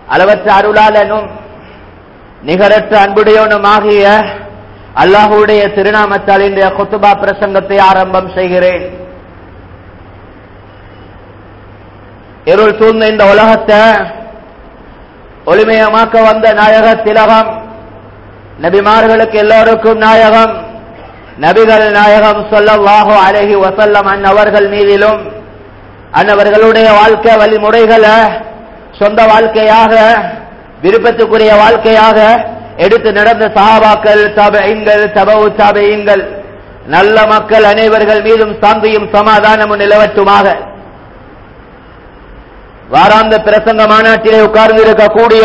அளவற்ற அருளாளனும் நிகரற்ற அன்புடையவனுமாகிய அல்லாஹுடைய திருநாமத்தால் இன்றைய குத்துபா பிரசங்கத்தை ஆரம்பம் செய்கிறேன் இருள் சூழ்ந்த இந்த உலகத்தை ஒளிமயமாக்க வந்த நாயக திலகம் நபிமார்களுக்கு எல்லோருக்கும் நாயகம் நபிகள் நாயகம் சொல்லவாஹோ அழகி வசல்லம் அன்னவர்கள் மீதிலும் அன்னவர்களுடைய வாழ்க்கை வழிமுறைகளை சொந்த வாழ்க்கையாக விருப்பத்துக்குரிய வாழ்க்கையாக எடுத்து நடந்த சஹாபாக்கள் தபைங்கள் தபவு தபையுங்கள் நல்ல மக்கள் அனைவர்கள் மீதும் சாந்தியும் சமாதானமும் நிலவட்டுமாக வாராந்த பிரசங்க மாநாட்டிலே உட்கார்ந்து இருக்கக்கூடிய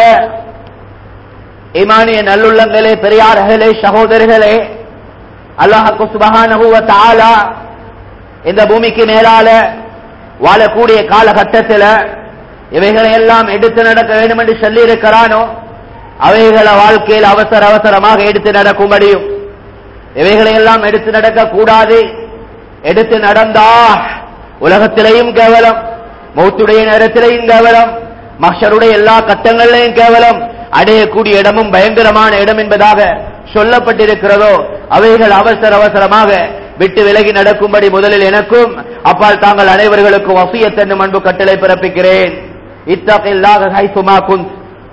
இமானிய நல்லுள்ளங்களே பெரியார்களே சகோதரர்களே அல்லாஹு சுபஹானஹு தஆலா இந்த பூமிக்கு மேலால வாழக்கூடிய காலகட்டத்தில் இவைகளை எல்லாம் எடுத்து நடக்க வேண்டும் என்று சொல்லி இருக்கிறானோ அவைகளை வாழ்க்கையில் அவசர அவசரமாக எடுத்து நடக்கும்படியும் இவைகளை எல்லாம் எடுத்து நடக்க கூடாது எடுத்து நடந்தா உலகத்திலேயும் கேவலம் மௌத்துடைய நேரத்திலேயும் கேவலம் மஷருடைய எல்லா கட்டங்களிலையும் கேவலம் அடையக்கூடிய இடமும் பயங்கரமான இடம் என்பதாக சொல்லப்பட்டிருக்கிறதோ அவைகள் அவசர அவசரமாக விட்டு விலகி நடக்கும்படி முதலில் எனக்கும் அப்பால் தாங்கள் அனைவர்களுக்கும் வசியத் என்னும் அன்பு கட்டளை பிறப்பிக்கிறேன் இத்தகையில்லாத ஹைசுமா குந்த்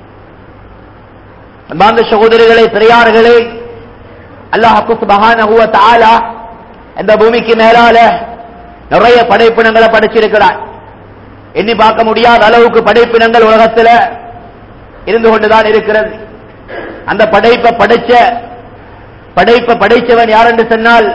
அன்பார்ந்த சகோதரிகளே பெரியார்களே அல்லாஹு சுபஹானஹு வ தஆலா இந்த பூமிக்கு மேலால நிறைய படைப்பினங்களை படைச்சிருக்கிறார் எண்ணி பார்க்க முடியாத அளவுக்கு படைப்பினங்கள் உலகத்துல இருந்து கொண்டுதான் இருக்கிறது அந்த படைப்பை படைச்ச படைப்பை படைச்சவன் யார் என்று சொன்னால்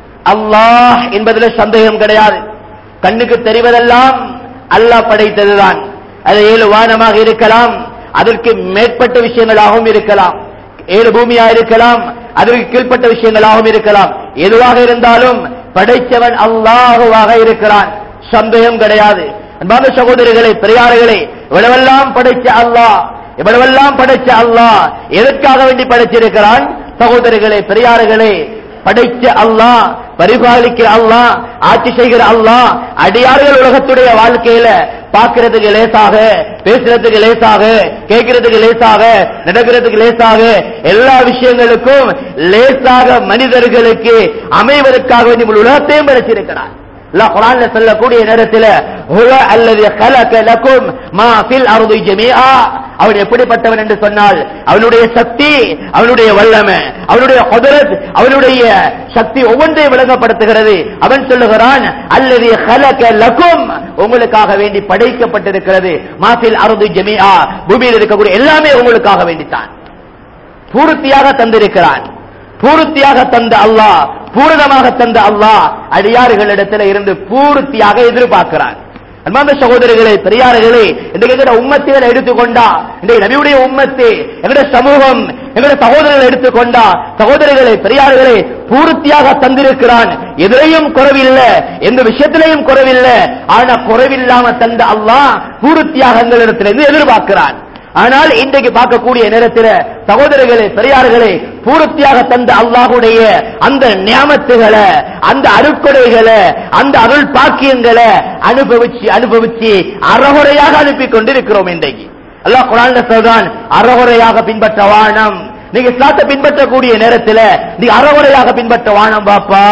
அல்லாஹ் என்பதில் சந்தேகம் கிடையாது கண்ணுக்கு தெரிவதெல்லாம் அல்லாஹ் படைத்ததுதான் அது ஏழு வானமாக இருக்கலாம் அதற்கு மேற்பட்ட விஷயங்களாகவும் இருக்கலாம் ஏழு பூமியா இருக்கலாம் அதற்கு கீழ்ப்பட்ட விஷயங்களாகவும் இருக்கலாம் எதுவாக இருந்தாலும் படைச்சவன் அல்லாஹுவாக இருக்கிறான் சந்தேகம் கிடையாது அன்பான சகோதரிகளை பெரியார்களே இவ்வளவெல்லாம் படைச்ச அல்லாஹ் இவ்வளவெல்லாம் படைச்ச அல்லாஹ் எதற்காக வேண்டி படைச்சிருக்கிறான் சகோதரிகளே பெரியார்களே படைச்ச அல்லாஹ் பரிபாலிக்கிற அல்லாஹ் ஆட்சி செய்கிற அல்லாஹ் அடியார்கள் உலகத்துடைய வாழ்க்கையில பார்க்கிறதுக்கு லேசாக பேசுறதுக்கு லேசாக கேட்கறதுக்கு லேசாக நடக்கிறதுக்கு லேசாக எல்லா விஷயங்களுக்கும் லேசாக மனிதர்களுக்கு அமைவதற்காக வேண்டி முழு உலகத்தையும் படைச்சிருக்கிறார் அல்லாஹ் குரான்ல சொல்லக்கூடிய நேரத்தில் ஹுவ அல்லது கலக லக்கும் மா ஃபில் அர்தி ஜமீஆ அவன் எப்படிப்பட்டவன் என்று சொன்னால் அவனுடைய சக்தி அவனுடைய வல்லமை அவனுடைய குதிரத் அவனுடைய சக்தி ஒவ்வொன்றையும் விளங்கப்படுத்துகிறது அவன் சொல்லுகிறான் அல்லது கலக லக்கும் உங்களுக்காக வேண்டி படைக்கப்பட்டிருக்கிறது மாஃபில் அர்தி ஜமீஆ பூமியில் இருக்கக்கூடிய எல்லாமே உங்களுக்காக வேண்டித்தான் பூர்த்தியாக தந்திருக்கிறான் பூர்த்தியாக தந்த அல்லாஹ் பூரணமாக தந்த அல்லாஹ் அடியார்களிடத்தில் இருந்து பூர்த்தியாக எதிர்பார்க்கிறான் அன்பார்ந்த சகோதரிகளே பெரியார்களே இன்றைக்கு எங்கட உம்மத்திகளை எடுத்துக்கொண்டா இன்றைக்கு நபியுடைய உம்மத்து எங்கட சமூகம் எங்கட சகோதரர்கள் எடுத்துக்கொண்டா சகோதரிகளை பெரியார்களே பூர்த்தியாக தந்திருக்கிறான் எதிலையும் குறைவில்லை எந்த விஷயத்திலையும் குறைவில்லை ஆனா குறைவில்லாம தந்த அல்லாஹ் பூர்த்தியாக எங்களிடத்திலிருந்து எதிர்பார்க்கிறான் ஆனால் இன்றைக்கு பார்க்கக்கூடிய நேரத்தில் சகோதரர்களே பெரியார்களே பூர்த்தியாக தந்த அல்லாஹுடைய அந்த நியமத்துகளை அந்த அருக்கொடைகளை அந்த அருள் பாக்கியங்களை அனுபவிச்சு அனுபவிச்சு அறகுறையாக அனுப்பி கொண்டிருக்கிறோம் இன்றைக்கு அல்லாஹ் குரான் சொல்றான் அறகுறையாக பின்பற்ற வானம் நீங்க இஸ்லாத்தை பின்பற்றக்கூடிய நேரத்தில் நீ அறகுறையாக பின்பற்ற வானம் பாப்பா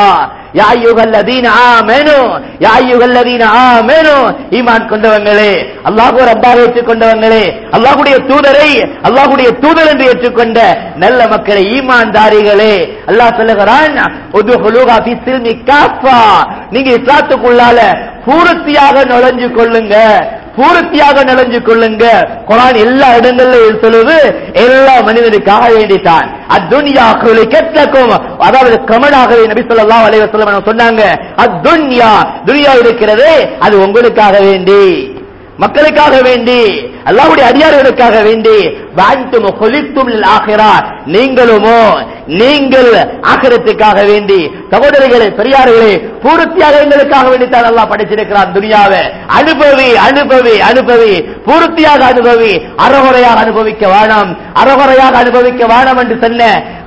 ஈமான் கொண்டவங்களே அல்லாஹு ரப்பாக ஏற்றுக்கொண்டவங்களே அல்லாஹுடைய தூதரை அல்லாஹுடைய தூதர் என்று ஏற்றுக்கொண்ட நல்ல மக்களை ஈமான்தாரிகளே அல்லாஹ் சொல்லுகிறான் நீங்க இஸ்லாத்துக்குள்ளால பூர்த்தியாக நுழைஞ்சு கொள்ளுங்க பூர்த்தியாக நுழைஞ்சு கொள்ளுங்க குரான் எல்லா இடங்கள்ல சொல்லுது எல்லா மனிதனுக்காக வேண்டித்தான் அத்துன்யா கெட்டக்கும் அதாவது கமனாகவே நபி சொல்லலாம் அலைவசல்லம் சொன்னாங்க அத்துன்யா துனியா இருக்கிறது அது உங்களுக்காக வேண்டி மக்களுக்காக வேண்டி அல்லாவுடைய அடியார்களுக்காக வேண்டி வாழ்த்தும் கொலித்தும் ஆகிறா நீங்களுமோ நீங்கள் ஆகிரத்துக்காக வேண்டி சகோதரிகளே பெரியார்களே பூர்த்தியாக எங்களுக்காக வேண்டித்தான் அல்லா படைச்சிருக்கிறான் துனியாவை அனுபவி அனுபவி அனுபவி பூர்த்தியாக அனுபவி அறகுறையாக அனுபவிக்க வேணாம் அறகுறையாக அனுபவிக்க வேணாம் என்று சொன்ன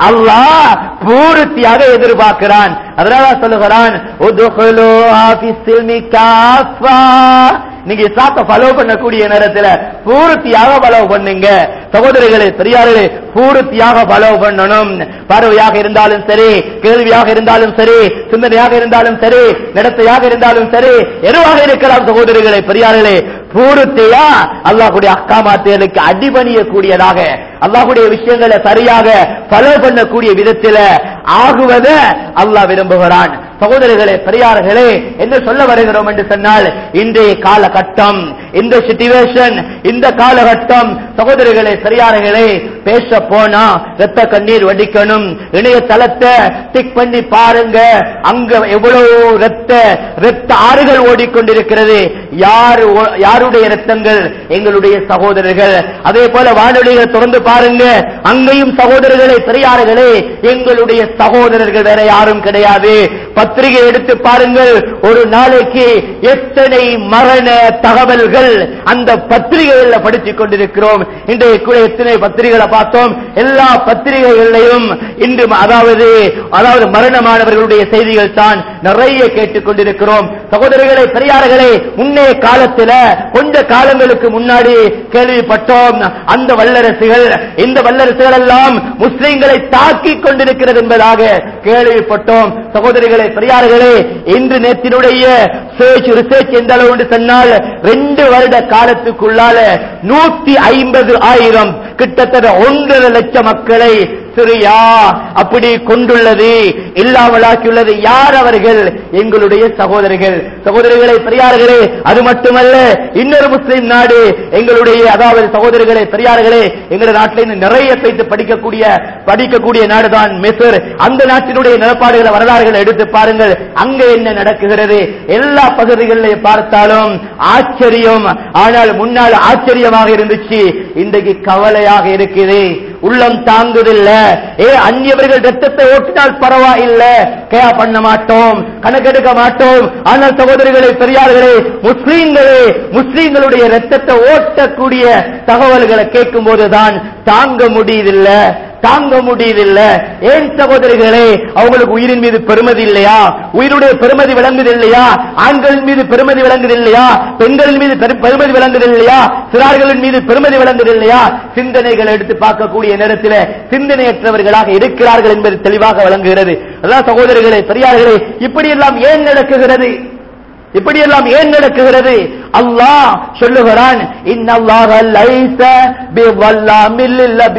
அல்லாஹ் பூர்த்தியாக எதிர்பார்க்கிறான் அதனால சொல்லுகிறான் உதுகுலூஹா ஃபிஸ்ஸில்மி காஃபா. நீங்க இஸ்லாத்தை ஃபாலோ பண்ணக்கூடிய நேரத்துல பூர்த்தியாக ஃபாலோ பண்ணுங்க சகோதரிகளே பெரியார்களே பூர்த்தியாக ஃபாலோ பண்ணணும் பார்வையாக இருந்தாலும் சரி கேள்வியாக இருந்தாலும் சரி சிந்தனையாக இருந்தாலும் சரி நடத்தையாக இருந்தாலும் சரி எதுவாக இருக்கலாம் சகோதரிகளே பெரியார்களே பூர்த்தியா அல்லாஹ்வுடைய அக்காமாத்தியலுக்கு அடிபணியக்கூடியதாக அல்லாஹ்வுடைய விஷயங்களை சரியாக ஃபாலோ பண்ணக்கூடிய விதத்தில ஆகுவத அல்லாஹ் விரும்புகிறான் சகோதரர்களே பெரியார்களே என்ன சொல்ல வருகிறோம் என்று சொன்னால் இன்றைய காலகட்டம் இந்த சிச்சுவேஷன் இந்த காலகட்டம் சகோதரர்களே பெரியார்களே பேச போனா ரத்த கண்ணீர் வடிக்கணும் இணையதளத்தை டிக் பண்ணி பாருங்க அங்க எவ்வளவு ரத்த ரத்த ஆறுகள் ஓடிக்கொண்டிருக்கிறது யார் ஓ- யாருடைய ரத்தங்கள் எங்களுடைய சகோதரர்கள் அதே போல வானொலிகளை திறந்து பாருங்க அங்கேயும் சகோதரர்களே பெரியார்களே எங்களுடைய சகோதரர்கள் வேற யாரும் கிடையாது பத்திரிகை எடுத்து பாருங்கள் ஒரு நாளைக்கு எத்தனை மரண தகவல்கள் அந்த பத்திரிகைகள்ல படித்துக் கொண்டிருக்கிறோம் இன்றைய கூட எத்தனை பத்திரிகைகளை பார்த்தோம் எல்லா பத்திரிகைகளிலையும் இன்று அதாவது அதாவது மரணமானவர்களுடைய செய்திகள் தான் நிறைய கேட்டுக் கொண்டிருக்கிறோம் சகோதரர்களே பெரியார்களே முன்னைய காலத்துல கொஞ்ச காலங்களுக்கு முன்னாடி கேள்விப்பட்டோம் அந்த வல்லரசுகள் இந்த வல்லரசுகள் எல்லாம் முஸ்லிம்களை தாக்கிக் கொண்டிருக்கிறது என்பதாக கேள்விப்பட்டோம் சகோதரிகளே பெரியார்களே இன்று நேற்றினுடைய சர்ச் ரிசர்ச் எந்த அளவு என்று சொன்னால் ரெண்டு வருட காலத்துக்குள்ளால நூத்தி ஐம்பது ஆயிரம் கிட்டத்தட்ட ஒன்றரை லட்சம் மக்களை சிரியா அப்படி கொண்டுள்ளது இல்லாமலாக்கியுள்ளது யார் அவர்கள் எங்களுடைய சகோதரிகள் சகோதரிகளை பெரியார்களே அது மட்டுமல்ல இன்னொரு முஸ்லிம் நாடு எங்களுடைய அதாவது சகோதரிகளே பெரியார்களே எங்களுடைய நாட்டில் இன்னும் நிறைய பேச்சு படிக்கக்கூடிய படிக்கக்கூடிய நாடுதான் மிசர் அந்த நாட்டினுடைய நிலப்பாடுகளை வரலாறுகளை எடுத்து பாருங்கள் அங்க என்ன நடக்குகிறது எல்லா பகுதிகளிலே பார்த்தாலும் ஆச்சரியம் ஆனால் முன்னால் ஆச்சரியமாக இருந்துச்சு இன்றைக்கு கவலையாக இருக்குது உள்ளம் தாங்குதில்ல ஏ அந்நியவர்கள் ரத்தத்தை ஓட்டினால் பரவாயில்லை கேயா பண்ண மாட்டோம் கணக்கெடுக்க மாட்டோம் ஆனால் சகோதரிகளே பெரியார்களே முஸ்லீம்களே முஸ்லீம்களுடைய ரத்தத்தை ஓட்டக்கூடிய தகவல்களை கேட்கும் போதுதான் தாங்க முடியுதில்லை தாங்க முடியதில்ல ஏன் சகோதரிகளே அவங்களுக்கு உயிரின் மீது பெருமதி இல்லையா உயிருடைய பெருமதி விளங்குது இல்லையா ஆண்களின் மீது பெருமதி விளங்குது இல்லையா பெண்களின் மீது பெரு- பெருமதி விளங்குது இல்லையா சிறார்களின் மீது பெருமதி விளங்குது இல்லையா சிந்தனைகளை எடுத்து பார்க்கக்கூடிய நேரத்தில் சிந்தனையற்றவர்களாக இருக்கிறார்கள் என்பது தெளிவாக விளங்குகிறது அதான் சகோதரிகளே பெரியார்களே இப்படியெல்லாம் ஏன் நடக்குகிறது இப்படியெல்லாம் ஏன் நடக்குகிறது அல்லாஹ் சொல்லுகிறான் இன்னல்லாஹ லைஸ பிவல்லாமில்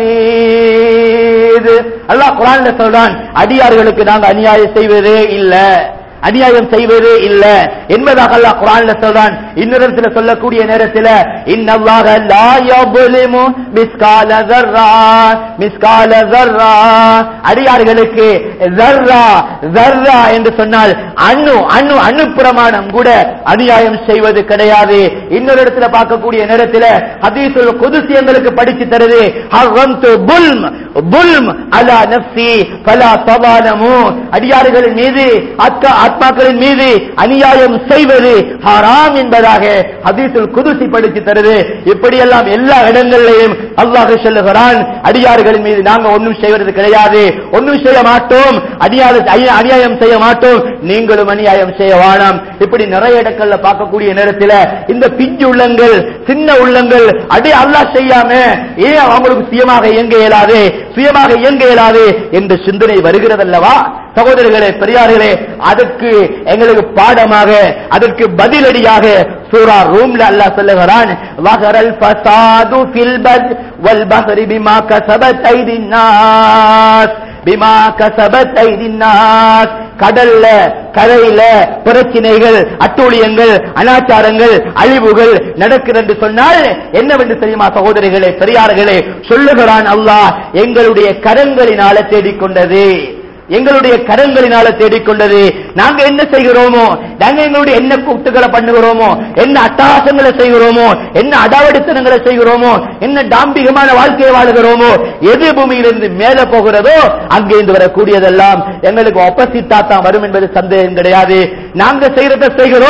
லபீத் அல்லாஹ் குர்ஆன்ல சொல்றான் அடியார்களுக்கு நாங்க அநியாயம் செய்வதே இல்ல அநியாயம் செய்வதே இல்ல என்பதாக அல்லாஹ் குர்ஆன்ல சொல்றான் இன்னொரு இடத்துல சொல்லக்கூடிய நேரத்தில் இன்னல்லாஹ லா யظلم மிஸ்கால ذرா மிஸ்கால ذرா அடியார்களுக்கு ذرா ذرா என்று சொன்னால் அணு அணு அணு பிரமாணம் கூட அநியாயம் செய்வது கிடையாது இன்னொரு இடத்துல பார்க்கக்கூடிய நேரத்தில் ஹதீஸுல் குதுசி எங்களுக்கு படிச்சு தருது ஹர்ரம்து புல்ம் புல்ம் அலா நஃப்ஸி ஃபலா தவாலமு அடியார்களின் மீது அக்க ஆத்மாக்களின் மீது அநியாயம் செய்வது ஹராம் என்பதாக ஹதீஸுல் குதுசி படிச்சு தருது இப்படியெல்லாம் எல்லா இடங்களிலேயும் அல்லாஹ் சொல்லுகிறான் அடியார்களின் மீது நாங்க ஒன்றும் செய்வது கிடையாது ஒன்றும் செய்ய மாட்டோம் அடியாத அநியா- அநியாயம் செய்ய மாட்டோம் நீங்களும் அநியாயம் செய்ய வேணாம் இப்படி நிறைய இடங்கள்ல பார்க்கக்கூடிய நேரத்தில் இந்த பிஞ்சு உள்ளங்கள் சின்ன உள்ளங்கள் அடி அல்லாஹ் செய்யாம ஏன் அவங்களுக்கு சுயமாக இயங்க இயலாது சுயமாக இயங்க இயலாது என்ற சிந்தனை வருகிறதல்லவா சகோதரர்களே பெரியார்களே அதற்கு எங்களுக்கு பாடமாக அதற்கு பதிலடியாக சூரா ரூம்ல அல்லாஹ் சொல்லுகிறான் வஹரல் ஃபசாது ஃபில் பத் வல் பஹரி பிமா கஸபத் ஐதின் நாஸ் பிமா கஸபத் ஐதின் நாஸ் கடல்ல கரையில பிரச்சனைகள் அட்டூழியங்கள் அனாச்சாரங்கள் அழிவுகள் நடக்கிறது என்று சொன்னால் என்னவென்று தெரியுமா சகோதரிகளே பெரியார்களே சொல்லுகிறான் அல்லாஹ் எங்களுடைய கரங்களினால தேடிக்கொண்டது எங்களுடைய கரங்களினால தேடிக்கொண்டது நாங்க என்ன செய்கிறோமோ நாங்க எங்களுடைய என்ன கூட்டுகளை பண்ணுகிறோமோ என்ன அட்டகாசங்களை செய்கிறோமோ என்ன அடாவடித்தனங்களை செய்கிறோமோ என்ன டாம்பிகமான வாழ்க்கையை வாழுகிறோமோ எது பூமியிலிருந்து மேல போகிறதோ அங்கிருந்து வரக்கூடியதெல்லாம் எங்களுக்கு ஆப்போசிட்டா தான் வரும் என்பது சந்தேகம் கிடையாது நாங்க செய்யறத செய்கிறோம்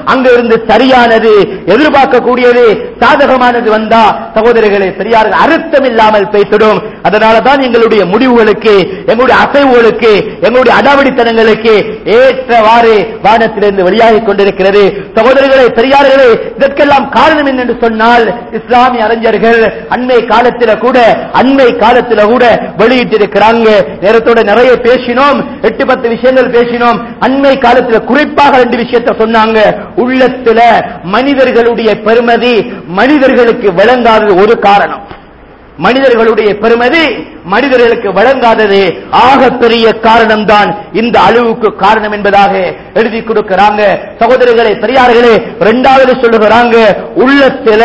அங்க இருந்து சரியானது எதிர்பார்க்கக்கூடியது சாதகமானது வந்தா சகோதரிகளே பெரியார்கள் அர்த்தம் இல்லாமல் பேசிடும் அதனால தான் எங்களுடைய முடிவுகளுக்கு எங்களுடைய அசைவுகளுக்கு எங்களுடைய அடாவடித்தனங்களுக்கு ஏற்றவாறு வானத்திலிருந்து வெளியாகிக் கொண்டிருக்கிறது சகோதரிகளே பெரியார்களே இதற்கெல்லாம் காரணம் என்னென்று சொன்னால் இஸ்லாமிய அறிஞர்கள் அண்மை காலத்தில கூட அண்மை காலத்தில கூட வெளியிட்டிருக்கிறாங்க நேரத்தோட நிறைய பேசினோம் எட்டு பத்து விஷயங்கள் பேசினோம் அண்மை காலத்துல குறிப்பாக ரெண்டு விஷயத்தை சொன்னாங்க உள்ளத்துல மனிதர்களுடைய பெருமதி மனிதர்களுக்கு விளங்காதது ஒரு காரணம் மனிதர்களுடைய பெருமதி மனிதர்களுக்கு வழங்காதது ஆக பெரிய காரணம் தான் இந்த அழிவுக்கு காரணம் என்பதாக எழுதி கொடுக்கிறாங்க சகோதரர்களே பெரியார்களே இரண்டாவது சொல்லுகிறாங்க உள்ளத்துல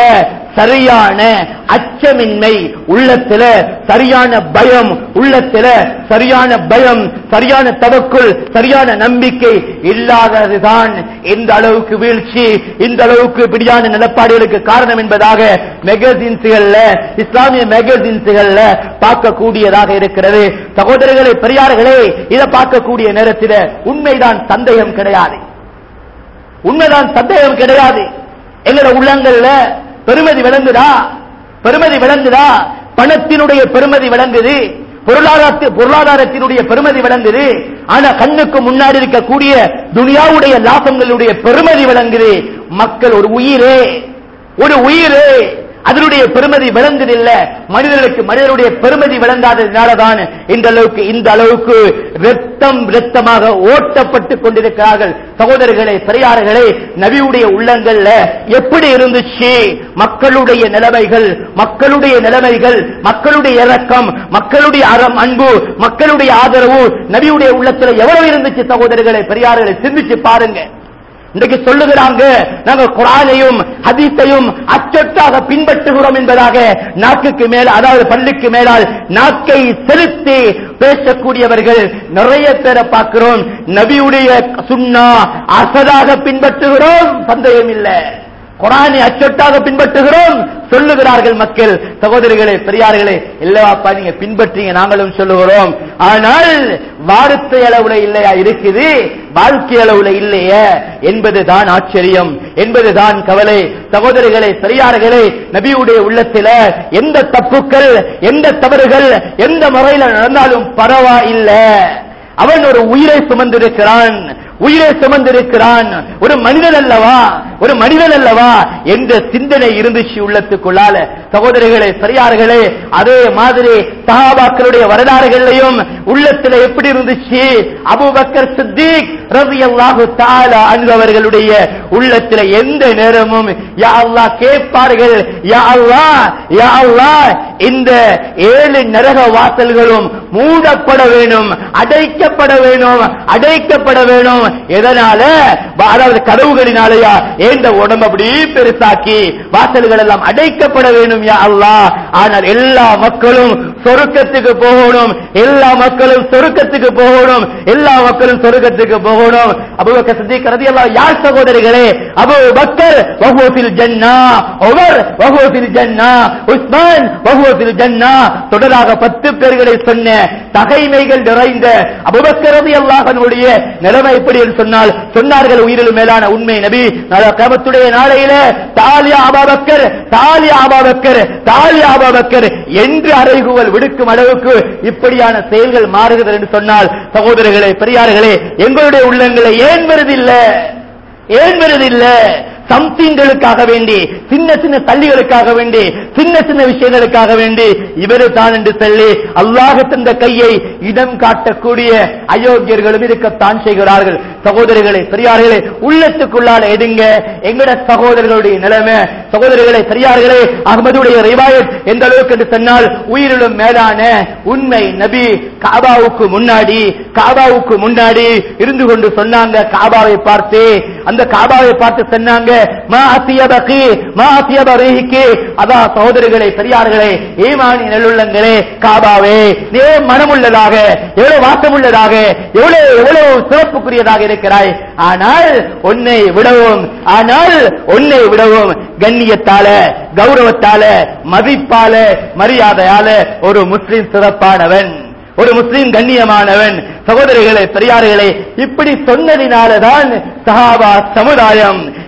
சரியான அச்சமின்மை உள்ளத்துல சரியான பயம் உள்ளத்துல சரியான பயம் சரியான தவக்குள் சரியான நம்பிக்கை இல்லாததுதான் இந்த அளவுக்கு வீழ்ச்சி இந்த அளவுக்கு பிடியான நிலப்பாடுகளுக்கு காரணம் என்பதாக மெகசின்ஸ்கள்ல இஸ்லாமிய மெகசின்ஸ்கள்ல பார்க்கக்கூடியதாக இருக்கிறது சகோதரர்களே பெரியார்களே இதை பார்க்கக்கூடிய நேரத்தில் உண்மைதான் சந்தேகம் கிடையாது உண்மைதான் சந்தேகம் கிடையாது எங்களோட உள்ளங்கள்ல பெருமதி விளங்குதா பெருமதி விளங்குதா பணத்தினுடைய பெருமதி விளங்குது பொருளாதார பொருளாதாரத்தினுடைய பெருமதி விளங்குது ஆனா கண்ணுக்கு முன்னாடி இருக்கக்கூடிய துனியாவுடைய லாபங்களுடைய பெருமதி விளங்குது மக்கள் ஒரு உயிரே ஒரு உயிரே அதனுடைய பெருமதி விளங்குதில்ல மனிதர்களுக்கு மனிதனுடைய பெருமதி விளங்காததுனாலதான் இந்த அளவுக்கு இந்த அளவுக்கு ரத்தம் ரத்தமாக ஓட்டப்பட்டு கொண்டிருக்கிறார்கள் சகோதரர்களே பெரியார்களே நபியுடைய உள்ளங்கள்ல எப்படி இருந்துச்சு மக்களுடைய நிலைமைகள் மக்களுடைய நிலைமைகள் மக்களுடைய இரக்கம் மக்களுடைய அறம் அன்பு மக்களுடைய ஆதரவு நபியுடைய உள்ளத்துல எவ்வளவு இருந்துச்சு சகோதரர்களே பெரியார்களை சிந்திச்சு பாருங்க இன்றைக்கு சொல்லுகிறாங்க நாங்கள் குரானையும் ஹதீஸையும் அச்சொட்டாக பின்பற்றுகிறோம் என்பதாக நாக்குக்கு மேல் அதாவது பள்ளிக்கு மேலால் நாக்கை செலுத்தி பேசக்கூடியவர்கள் நிறைய பேரை பார்க்கிறோம் நபியுடைய சுண்ணா அசதாக பின்பற்றுகிறோம் சந்தேகம் இல்லை குரானை அச்சொட்டாக பின்பற்றுகிறோம் சொல்லுகிறார்கள் மக்கள் சகோதரிகளே பெரியார்களே இல்லவாப்பா நீங்க பின்பற்றீங்க நாங்களும் சொல்லுகிறோம் ஆனால் வார்த்தை அளவுல இல்லையா இருக்குது வாழ்க்கை அளவுல இல்லையே என்பதுதான் ஆச்சரியம் என்பதுதான் கவலை சகோதரிகளே பெரியார்களே நபியுடைய உள்ளத்தில எந்த தப்புக்கள் எந்த தவறுகள் எந்த முறையில நடந்தாலும் பரவாயில்லை அவன் ஒரு உயிரை சுமந்திருக்கிறான் உயிரை சுமந்திருக்கிறான் ஒரு மனிதன் அல்லவா ஒரு மனிதன் அல்லவா என்ற சிந்தனை இருந்துச்சு உள்ளத்துக்குள்ளால சகோதரிகளே பெரியார்களே அதே மாதிரி சஹாபாக்களுடைய வரலாறுகளையும் உள்ளத்துல எப்படி இருந்துச்சு அபூபக்கர் சித்திக் ரலியல்லாஹு தஆலா அன்ஹு அவர்களுடைய உள்ளத்துல எந்த நேரமும் யா அல்லாஹ் கேட்பார்கள் யா அல்லாஹ் யா அல்லாஹ் இந்த ஏழு நரக வாசல்களும் மூடப்பட வேணும் அடைக்கப்பட வேணும் அடைக்கப்பட வேணும் எதனால அதாவது கதவுகளினாலயா ஏந்த உடம்பு அப்படி பெருசாக்கி வாசல்கள் எல்லாம் அடைக்கப்பட வேணும் யா அல்லாஹ் ஆனால் எல்லா மக்களும் சொருக்கத்துக்கு போகணும் எல்லா மக்களும் சொருக்கத்துக்கு போகணும் எல்லா மக்களும் சொருக்கத்துக்கு போகணும் அபூபக்கர் சித்திக் ரலியல்லாஹு யார் சகோதரிகளே அபூ பக்கர் வஹுவ ஃபில் ஜன்னா உமர் வஹுவ ஃபில் ஜன்னா உஸ்மான் வஹுவ ஃபில் ஜன்னா தொடராக பத்து பேர்களை சொன்ன தகைமைகள் நிறைந்த அபூபக்கர் ரலியல்லாஹு அன்ஹுடைய நிலைமை எப்படி என்று சொன்னால் சொன்னார்கள் உயிரிலும் மேலான உண்மை நபி கமத்துடைய நாளையில தாலியா அபாபக்கர் தாலியா அபாபக்கர் தாலியா அபாபக்கர் என்று அறைகூவல் விடுக்கும் அளவுக்கு இப்படியான செயல்கள் மாறுகிறது என்று சொன்னால் சகோதரர்களே பெரியார்களே எங்களுடைய உள்ளங்களை ஏன் வருதில்லை ஏன் வருதில்லை சம்திங்களுக்காக வேண்டி சின்ன சின்ன தள்ளிகளுக்காக வேண்டி சின்ன சின்ன விஷயங்களுக்காக வேண்டி இவரு தான் என்று சொல்லி அல்லாஹ் தந்த கையை இடம் காட்டக்கூடிய அயோக்கியர்களும் இருக்கத்தான் செய்கிறார்கள் சகோதரிகளை பெரியார்களே உள்ளத்துக்குள்ளால எடுங்க எங்கட சகோதரர்களுடைய நிலைமை சகோதரிகளை பெரியார்களே அகமதுடைய ரிவாயத் எந்த அளவுக்கு என்று சொன்னால் உயிரிலும் மேலான உண்மை நபி காபாவுக்கு முன்னாடி காபாவுக்கு முன்னாடி இருந்து கொண்டு சொன்னாங்க காபாவை பார்த்து அந்த காபாவை பார்த்து சொன்னாங்க மா அத்தியபகி மா அத்தியபரிஹிக்கு அதான் சகோதரிகளே பெரியார்களே ஈமானி நல்லுள்ளங்களே காபாவே நீ மனமுள்ளதாக எவ்வளவு வாசமுள்ளதாக எவ்வளவு எவ்வளவு சிறப்புக்குரியதாக இருக்கிறாய் ஆனால் உன்னை விடவும் ஆனால் உன்னை விடவும் கண்ணியத்தால கௌரவத்தால மதிப்பால மரியாதையால ஒரு முஸ்லிம் சிறப்பானவன் ஒரு முஸ்லிம் கண்ணியமானவன் சகோதரிகளே பெரியார்களே இப்படி சொன்னதினாலதான் சஹாபா சமுதாயம்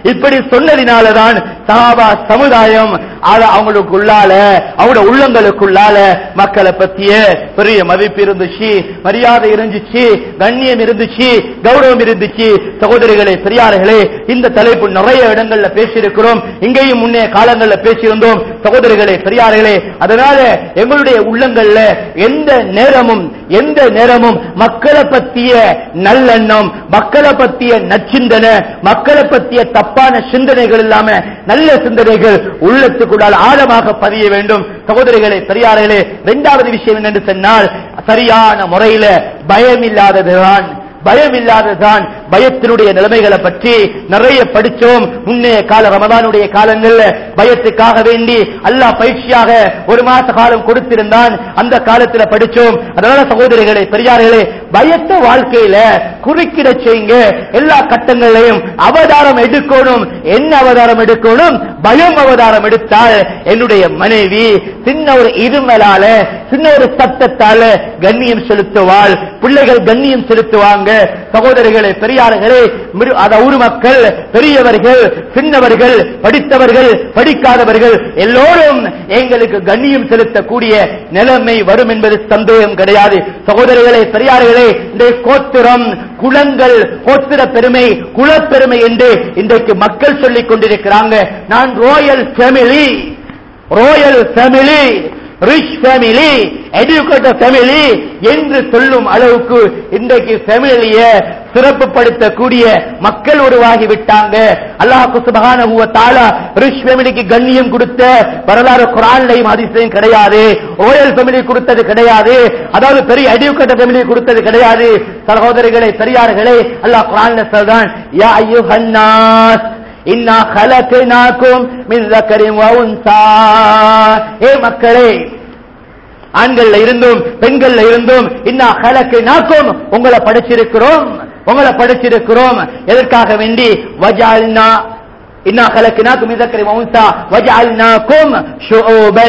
இப்படி சொன்னதினாலதான் சஹாபா சமுதாயம் அது அவங்களுக்குள்ளால அவங்களோட உள்ளங்களுக்குள்ளால மக்களை பத்திய பெரிய மதிப்பு இருந்துச்சு மரியாதை இருந்துச்சு கண்ணியம் இருந்துச்சு கௌரவம் இருந்துச்சு சகோதரிகளே பெரியார்களே இந்த தலைப்பு நிறைய இடங்கள்ல பேசியிருக்கிறோம் இங்கேயும் முன்னே காலங்கள்ல பேசியிருந்தோம் சகோதரிகளே பெரியார்களே அதனால எங்களுடைய உள்ளங்கள்ல எந்த நேரமும் எந்த நேரமும் மக்களை பத்திய நல்லெண்ணம் மக்களை பத்திய நச்சிந்தனை மக்களை பத்திய தப்பான சிந்தனைகள் இல்லாம நல்ல சிந்தனைகள் உள்ளத்துக்குள்ளால் ஆழமாக பதிய வேண்டும் சகோதரிகளே பெரியார்களே இரண்டாவது விஷயம் என்னென்று சொன்னால் சரியான முறையில பயம் இல்லாததுதான் பயம் இல்லாததுதான் பயத்தினுடைய நிலைமைகளை பற்றி நிறைய படிச்சோம் முன்னே கால ரமதானுடைய காலங்கள்ல பயத்துக்காக வேண்டி அல்லாஹ் பயிற்சியாக ஒரு மாச காலம் கொடுத்திருந்தான் அந்த காலத்துல படிச்சோம் அதனால சகோதரிகளே பெரியார்களே பயத்தை வாழ்க்கையில குறுக்கிட செய்யுங்க எல்லா கட்டங்களையும் அவதாரம் எடுக்கணும் என்ன அவதாரம் எடுக்கணும் பயம் அவதாரம் எடுத்தால் என்னுடைய மனைவி சின்ன ஒரு இருமலால சின்ன ஒரு சத்தத்தால கண்ணியம் செலுத்துவாள் பிள்ளைகள் கண்ணியம் செலுத்துவாங்க சகோதரிகளே பெரியார்களே மிரு- அத ஊர் மக்கள் பெரியவர்கள் சின்னவர்கள் படித்தவர்கள் படிக்காதவர்கள் எல்லோரும் எங்களுக்கு கண்ணியம் செலுத்தக்கூடிய நிலைமை வரும் என்பது சந்தேகம் கிடையாது சகோதரிகளே பெரியார்களே இந்த கோத்திரம் குலங்கள் கோத்திர பெருமை குலப்பெருமை என்று இன்றைக்கு மக்கள் சொல்லிக் கொண்டிருக்கிறாங்க நான் royal family royal family rich family educated family என்று சொல்லும் அளவுக்கு இன்றைக்கு ஃபேமிலிய சிறப்புப்படுத்தக்கூடிய மக்கள் உருவாகி விட்டாங்க அல்லாஹ் சுபஹானஹு வ தஆலா ரிச் ஃபேமிலிக்கு கண்ணியம் கொடுத்த வரலாறு குர்ஆன்லயும் ஹதீஸ்லயும் கிடையாது ரோயல் ஃபேமிலி கொடுத்தது கிடையாது அதாவது பெரிய எஜுகேட்டட் ஃபேமிலி கொடுத்தது கிடையாது சகோதரிகளே பெரியார்களே அல்லாஹ் குர்ஆன்ல சொல்றான் யா அய்யுஹன் நாஸ் இன்னா கலக்கினாக்கும் மின் ذكرٍ وأنثى ஏ மக்களே ஆண்கள்ல இருந்தும் பெண்கள்ல இருந்தும் இன்னா கலக்கு நாக்கும் உங்களை படைச்சிருக்கிறோம் உங்களை படைச்சிருக்கிறோம் எதற்காக வேண்டி வஜால்னா இன்னா خلقناكم من ذكر وانثى وجعلناكم شعوبا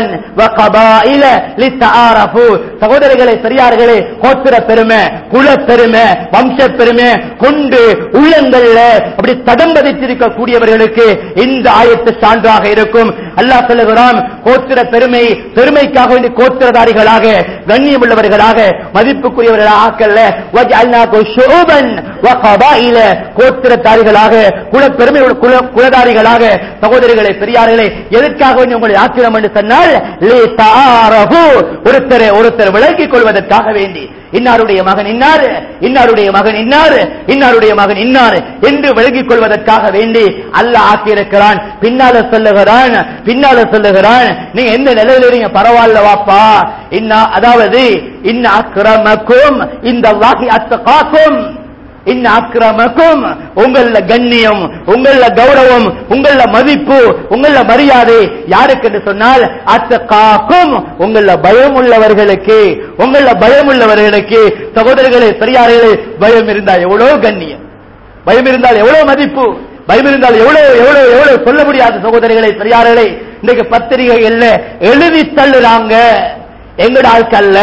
وقبائل لتعارفوا சகோதரர்களே பெரியார்களே கோத்திர பெருமை குல பெருமை வம்ச பெருமை கொண்டு உள்ளங்கள்ல அப்படி தடம் பதித்திருக்க கூடியவர்களுக்கு இந்த ஆயத்து சான்றாக இருக்கும் அல்லாஹ் சொல்லுகிறான் கோத்திர பெருமை பெருமைக்காக வேண்டி கோத்திரதாரிகளாக கண்ணியமுள்ளவர்களாக மதிப்புக்குரியவர்களாக ஆக்கல்ல வஜஅல்னாக்கும் ஷுஉபன் வகபாயில கோத்திரதாரிகளாக குல பெருமை குல குலதாரிகளாக சகோதரிகளே பெரியார்களே எதற்காக வேண்டி உங்களை ஆக்கிரம் என்று சொன்னால் லி தாரஹு ஒருத்தரை ஒருத்தர் விளங்கிக் கொள்வதற்காக வேண்டி இன்னாருடைய மகன் இன்னார் இன்னாருடைய மகன் இன்னார் இன்னாருடைய மகன் இன்னார் என்று விளங்கிக் கொள்வதற்காக வேண்டி அல்லாஹ் ஆக்கியிருக்கிறான் பின்னால சொல்லுகிறான் பின்னால சொல்லுகிறான் நீங்க எந்த நிலையில இருங்க பரவாயில்ல வாப்பா இன்னா அதாவது இன்ன அக்கிரமக்கும் இந்த வாகி அத்தகாக்கும் இன்ன அக்கிரமக்கும் உங்கள கண்ணியம் உங்கள கௌரவம் உங்கள மதிப்பு உங்கள மரியாதை யாருக்கு என்று சொன்னால் அத்தகாக்கும் உங்கள பயம் உள்ளவர்களுக்கு உங்கள பயம் உள்ளவர்களுக்கு சகோதரர்களே பெரியார்களே பயம் இருந்தால் எவ்வளவு கண்ணியம் பயம் இருந்தால் எவ்வளவு மதிப்பு பயம் இருந்தால் எவ்வளவு எவ்வளவு எவ்வளவு சொல்ல முடியாத சகோதரிகளை பெரியார்களே இன்றைக்கு பத்திரிகைகள்ல எழுதி தள்ளுறாங்க எங்கட ஆட்கள்ல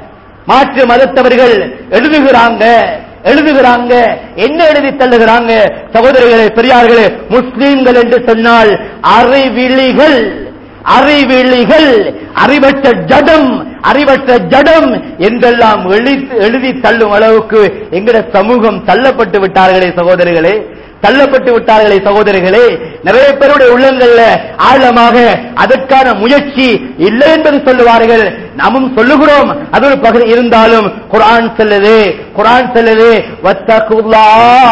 மாற்று மதத்தவர்கள் எழுதுகிறாங்க எழுதுகிறாங்க என்ன எழுதி தள்ளுகிறாங்க சகோதரிகளே பெரியார்களே முஸ்லீம்கள் என்று சொன்னால் அறிவிலிகள் அறிவிலிகள் அறிவற்ற ஜடம் அறிவற்ற ஜடம் என்றெல்லாம் எழுதி எழுதி தள்ளும் அளவுக்கு எங்கட சமூகம் தள்ளப்பட்டு விட்டார்களே சகோதரிகளே தள்ளப்பட்டு விட்டார்களே சகோதரிகளே நிறைய பேருடைய உள்ளங்கள்ல ஆழமாக அதற்கான முயற்சி இல்லை என்பது சொல்லுவார்கள் நாமும் சொல்லுகிறோம் அது ஒரு பகுதி இருந்தாலும் குர்ஆன் சொல்லுது குர்ஆன் சொல்லுது வத்தகுல்லா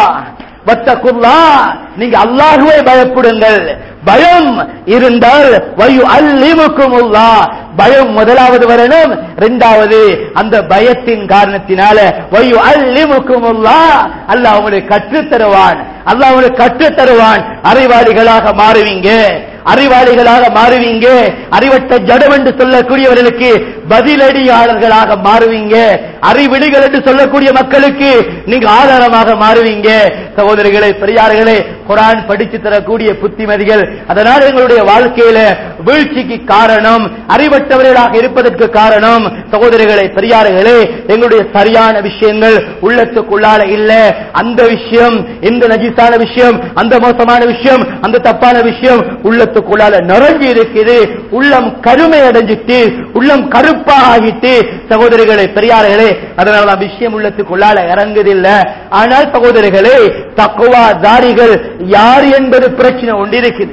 வத்தகுல்லா நீங்க அல்லாஹுவை பயப்படுங்கள் பயம் இருந்தால் வயு அல்லிமுக்குமுல்லா பயம் முதலாவது வரணும் இரண்டாவது அந்த பயத்தின் காரணத்தினால வயு அல்லிமுக்குமுல்லா அல்லாஹ் உங்களுக்கு கற்றுத் தருவான் அல்லாஹ் உங்களுக்கு கற்றுத் தருவான் அறிவாளிகளாக மாறுவீங்க அறிவாளிகளாக மாறுவீங்க அறிவட்ட ஜடம் என்று சொல்லக்கூடியவர்களுக்கு பதிலடியாளர்களாக மாறுவீங்க அறிவிலிகள் என்று சொல்லக்கூடிய மக்களுக்கு நீங்க ஆதாரமாக மாறுவீங்க சகோதரிகளே பெரியார்களே குரான் படிச்சு தரக்கூடிய புத்திமதிகள் அதனால் எங்களுடைய வாழ்க்கையில வீழ்ச்சிக்கு காரணம் அறிவட்டவர்களாக இருப்பதற்கு காரணம் சகோதரிகளே பெரியார்களே எங்களுடைய சரியான விஷயங்கள் உள்ளத்துக்குள்ளால இல்ல அந்த விஷயம் இந்த நஜிசான விஷயம் அந்த மோசமான விஷயம் அந்த தப்பான விஷயம் உள்ளத்துக்குள்ளால நிறைஞ்சு இருக்குது உள்ளம் கருமை அடைஞ்சிட்டு உள்ளம் கருப்பா ஆகிட்டு சகோதரிகளே பெரியார்களே அதனால தான் விஷயம் உள்ளத்துக்குள்ளால இறங்குதில்ல ஆனால் சகோதரிகளே தக்குவா தாரிகள் யார் என்பது பிரச்சனை ஒன்று இருக்குது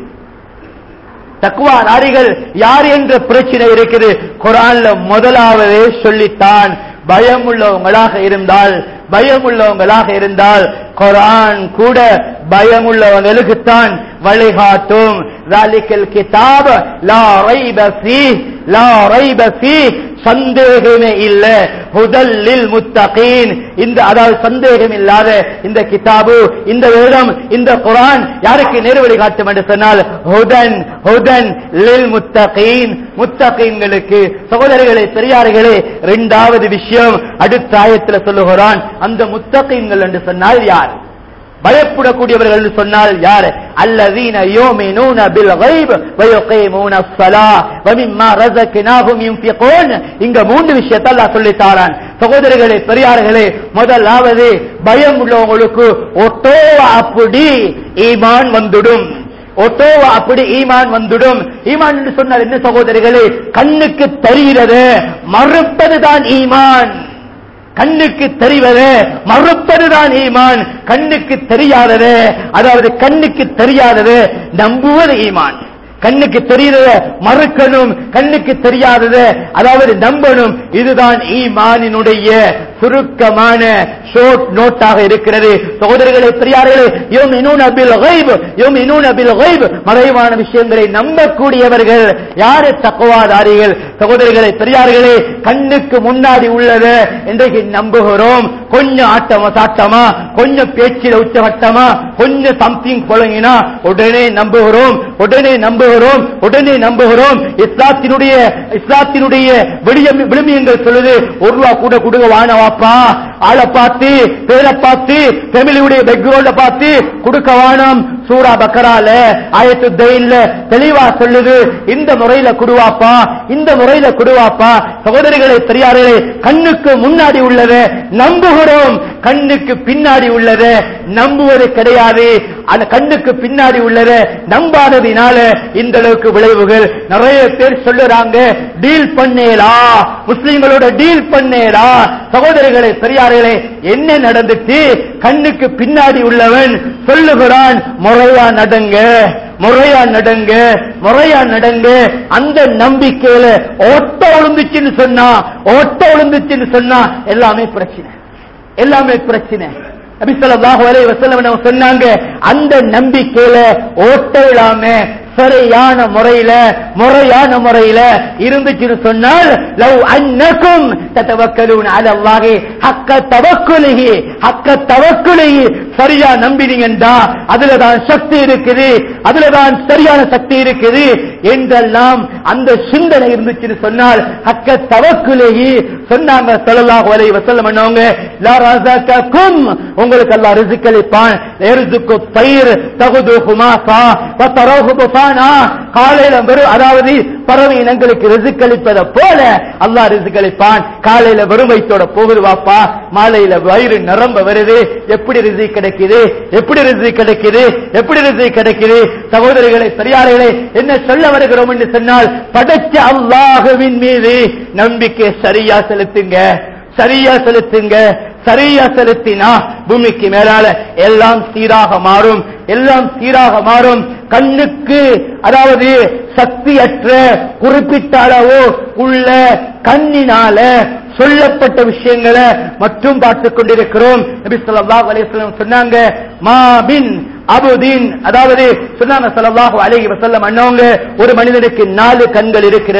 தக்குவா நாரிகள் யார் என்ற பிரச்சனை இருக்குது குரான்ல முதலாவதே சொல்லித்தான் பயம் உள்ளவங்களாக இருந்தால் பயம் உள்ளவங்களாக இருந்தால் குரான் கூட பயம் உள்ளவங்களுக்குத்தான் வழிகாட்டும் ذلك الكتاب لا ريب فيه لا ريب فيه சந்தேகமே இல்ல ஹுதல்லில் முத்தகீன் இந்த அதாவது சந்தேகம் இல்லாத இந்த கிதாபு இந்த வேதம் இந்த குரான் யாருக்கு நேர்வழி காட்டும் என்று சொன்னால் ஹுதன் ஹுதன் லில் முத்தகீன் முத்தகீன்களுக்கு சகோதரர்களே பெரியார்களே இரண்டாவது விஷயம் அடுத்த ஆயத்தில் சொல்லுகிறான் அந்த முத்தகீன்கள் என்று சொன்னால் யார் பயப்படக்கூடியவர்கள் என்று சொன்னால் யார் அல்லதீன யோமினூன பில் கைப் வயுகீமூன ஸலா வமிம்மா ரஸக்னாஹும் யுன்ஃபிகூன் இங்க மூன்று விஷயத்தை அல்லாஹ் சொல்லி தாரான் சகோதரர்களே பெரியார்களே முதலாவது பயம் உள்ளவங்களுக்கு ஒட்டோ அப்படி ஈமான் வந்துடும் ஒட்டோவா அப்படி ஈமான் வந்துடும் ஈமான் என்று சொன்னால் என்ன சகோதரிகளே கண்ணுக்கு தெரிகிறது மறுப்பதுதான் ஈமான் கண்ணுக்கு தெரிவது மறுப்பதுதான் ஈமான் கண்ணுக்கு தெரியாதது அதாவது கண்ணுக்கு தெரியாதது நம்புவது ஈமான் கண்ணுக்கு தெரியாதத மறுக்கணும் கண்ணுக்கு தெரியாதது அதாவது நம்பணும் இதுதான் ஈமானினுடைய சுருக்கமான ஷோட் நோட்டாக இருக்கிறது சகோதரர்களே பெரியார்களே யோம் இனூன் அபில் கைப் யோம் இனூன் அபில் கைப் மறைவான விஷயங்களை நம்பக்கூடியவர்கள் யாரு தக்குவாதாரிகள் சகோதரர்களே பெரியார்களே கண்ணுக்கு முன்னாடி உள்ளது இன்றைக்கு நம்புகிறோம் கொஞ்சம் ஆட்டமா சாட்டமா கொஞ்சம் பேச்சில உச்சவட்டமா கொஞ்சம் சம்திங் புழங்கினா உடனே நம்புகிறோம் உடனே நம்புகிறோம் உடனே நம்புகிறோம் இஸ்லாத்தினுடைய இஸ்லாத்தினுடைய விடியம் விழுமியங்கள் சொல்லுது ஒரு ரூபா கூட கொடுங்க வானவாப்பா ஆளை பார்த்து பேரை பார்த்து ஃபேமிலியுடைய பேக்ரவுண்ட பார்த்து கொடுக்க வானம் சூரா பக்கரால ஆயத்து தெயின்ல தெளிவா சொல்லுது இந்த முறையில குடுவாப்பா இந்த முறையில குடுவாப்பா சகோதரிகளை பெரியார்களே கண்ணுக்கு முன்னாடி உள்ளது நம்புகிறோம் கண்ணுக்கு பின்னாடி உள்ளது நம்புவது கிடையாது அந்த கண்ணுக்கு பின்னாடி உள்ளது நம்பாததினால இந்த அளவுக்கு விளைவுகள் நிறைய பேர் சொல்லுறாங்க டீல் பண்ணேலா முஸ்லிம்களோட டீல் பண்ணேலா சகோதரிகளே பெரியார்களே என்ன நடந்துச்சு கண்ணுக்கு பின்னாடி உள்ளவன் சொல்லுகிறான் முறையா நடங்க முறையா நடங்க முறையா நடங்க அந்த நம்பிக்கையில ஓட்ட விழுந்துச்சுன்னு சொன்னா ஓட்ட விழுந்துச்சுன்னு சொன்னா எல்லாமே பிரச்சனை எல்லாமே பிரச்சனை நபி ஸல்லல்லாஹு அலைஹி வஸல்லம் சொன்னாங்க அந்த நம்பிக்கையில ஓட்ட விழாம சரியான முறையில முறையான முறையில இருந்துச்சுன்னு சொன்னால் லவ் அன்னக்கும் தத்தவக்கலூன் அல அல்லாஹி ஹக்க தவக்குலிஹி ஹக்க தவக்குலிஹி சரியா நம்பினீங்கண்டா அதுல தான் சக்தி இருக்குது அதுல தான் சரியான சக்தி இருக்குது என்றெல்லாம் அந்த சிந்தனை இருந்துச்சுன்னு சொன்னால் ஹக்க தவக்குலிஹி சொன்னாங்க ஸல்லல்லாஹு அலைஹி வஸல்லம் பண்ணவங்க லா ரஸகக்கும் உங்களுக்கு அல்லாஹ் ரிஸ்க் அளிப்பான் யர்சுக்கு பயிர் தகுது ஹுமாசா வதரஹு புஃபானா காலையில வெறும் அதாவது பறவை இனங்களுக்கு ரிஸ்க் அளிப்பதை போல அல்லாஹ் ரிஸ்க் அளிப்பான் காலையில வெறும் வயிற்றோட போகுது வாப்பா மாலையில வயிறு நிரம்ப வருது எப்படி ரிஸ்க் கிடைக்குது எப்படி ரிஸ்க் கிடைக்குது எப்படி ரிஸ்க் கிடைக்குது சகோதரிகளை பெரியார்களே என்ன சொல்ல வருகிறோம் என்று சொன்னால் படைச்ச அல்லாஹுவின் மீது நம்பிக்கை சரியா செலுத்துங்க சரியா செலுத்துங்க சரியா செலுத்தினா பூமிக்கு மேலால எல்லாம் சீராக மாறும் எல்லாம் சீராக மாறும் கண்ணுக்கு அதாவது சக்தியற்ற குறிப்பிட்ட அளவு உள்ள கண்ணினால சொல்லப்பட்ட விஷயங்களை மட்டும் பார்த்துக் கொண்டிருக்கிறோம் நபி ஸல்லல்லாஹு அலைஹி வஸல்லம் சொன்னாங்க மாபின் அபுதீன் அதாவது சொன்னாங்க ஸல்லல்லாஹு அலைஹி வஸல்லம் அண்ணவங்க ஒரு மனிதனுக்கு நாலு கண்கள் இருக்கிறது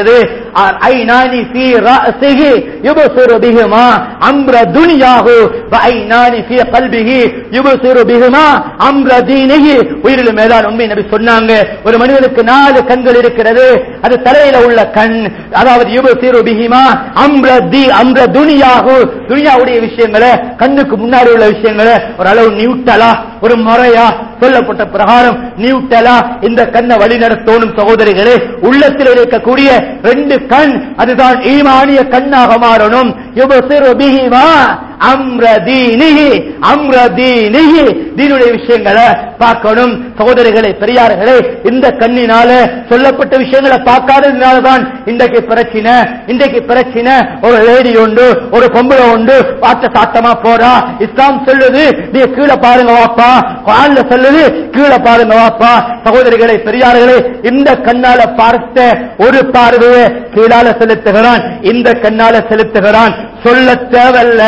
ஐநானி ஃபீ ரஅஸிஹி யுபசிரு பிஹிமா அம்ர துன்யாஹு வ ஐநானி ஃபீ கல்பிஹி யுபசிரு பிஹிமா அம்ர தீனிஹி உயிரில் மேலான உண்மை நபி சொன்னாங்க ஒரு மனிதனுக்கு நாலு கண்கள் இருக்கிறது அது தலையில உள்ள கண் அதாவது யுபசிரு பிஹிமா அம்ர தி அம்ர துனியாகு துனியாவுடைய விஷயங்களை கண்ணுக்கு முன்னாடி உள்ள விஷயங்களை ஒரு அளவு நியூட்டலா ஒரு முறையா சொல்லப்பட்ட பிரகாரம் நியூட்டலா இந்த கண்ணை வழிநடத்தோனும் சகோதரிகளே உள்ளத்தில் இருக்கக்கூடிய ரெண்டு கண் அதுதான் ஈமானிய கண்ணாக மாறணும் யுபசிரு பிஹிமா அம்ர தீனிஹி அம்ர தீனிஹி தீனுடைய விஷயங்களை பார்க்கணும் சகோதரிகளே பெரியார்களே இந்த கண்ணினால சொல்லப்பட்ட விஷயங்களை பார்க்காததுனால தான் இன்றைக்கு பிரச்சனை இன்றைக்கு பிரச்சனை ஒரு லேடி உண்டு ஒரு பொம்பளை உண்டு பார்த்த சாத்தமா போறா இஸ்லாம் சொல்லுது நீ கீழே பாருங்க வாப்பா குரான்ல சொல்லுது கீழே பாருங்க வாப்பா சகோதரிகளை பெரியார்களே இந்த கண்ணால பார்த்த ஒரு பார்வையை கீழால செலுத்துகிறான் இந்த கண்ணால செலுத்துகிறான் சொல்ல தேவல்ல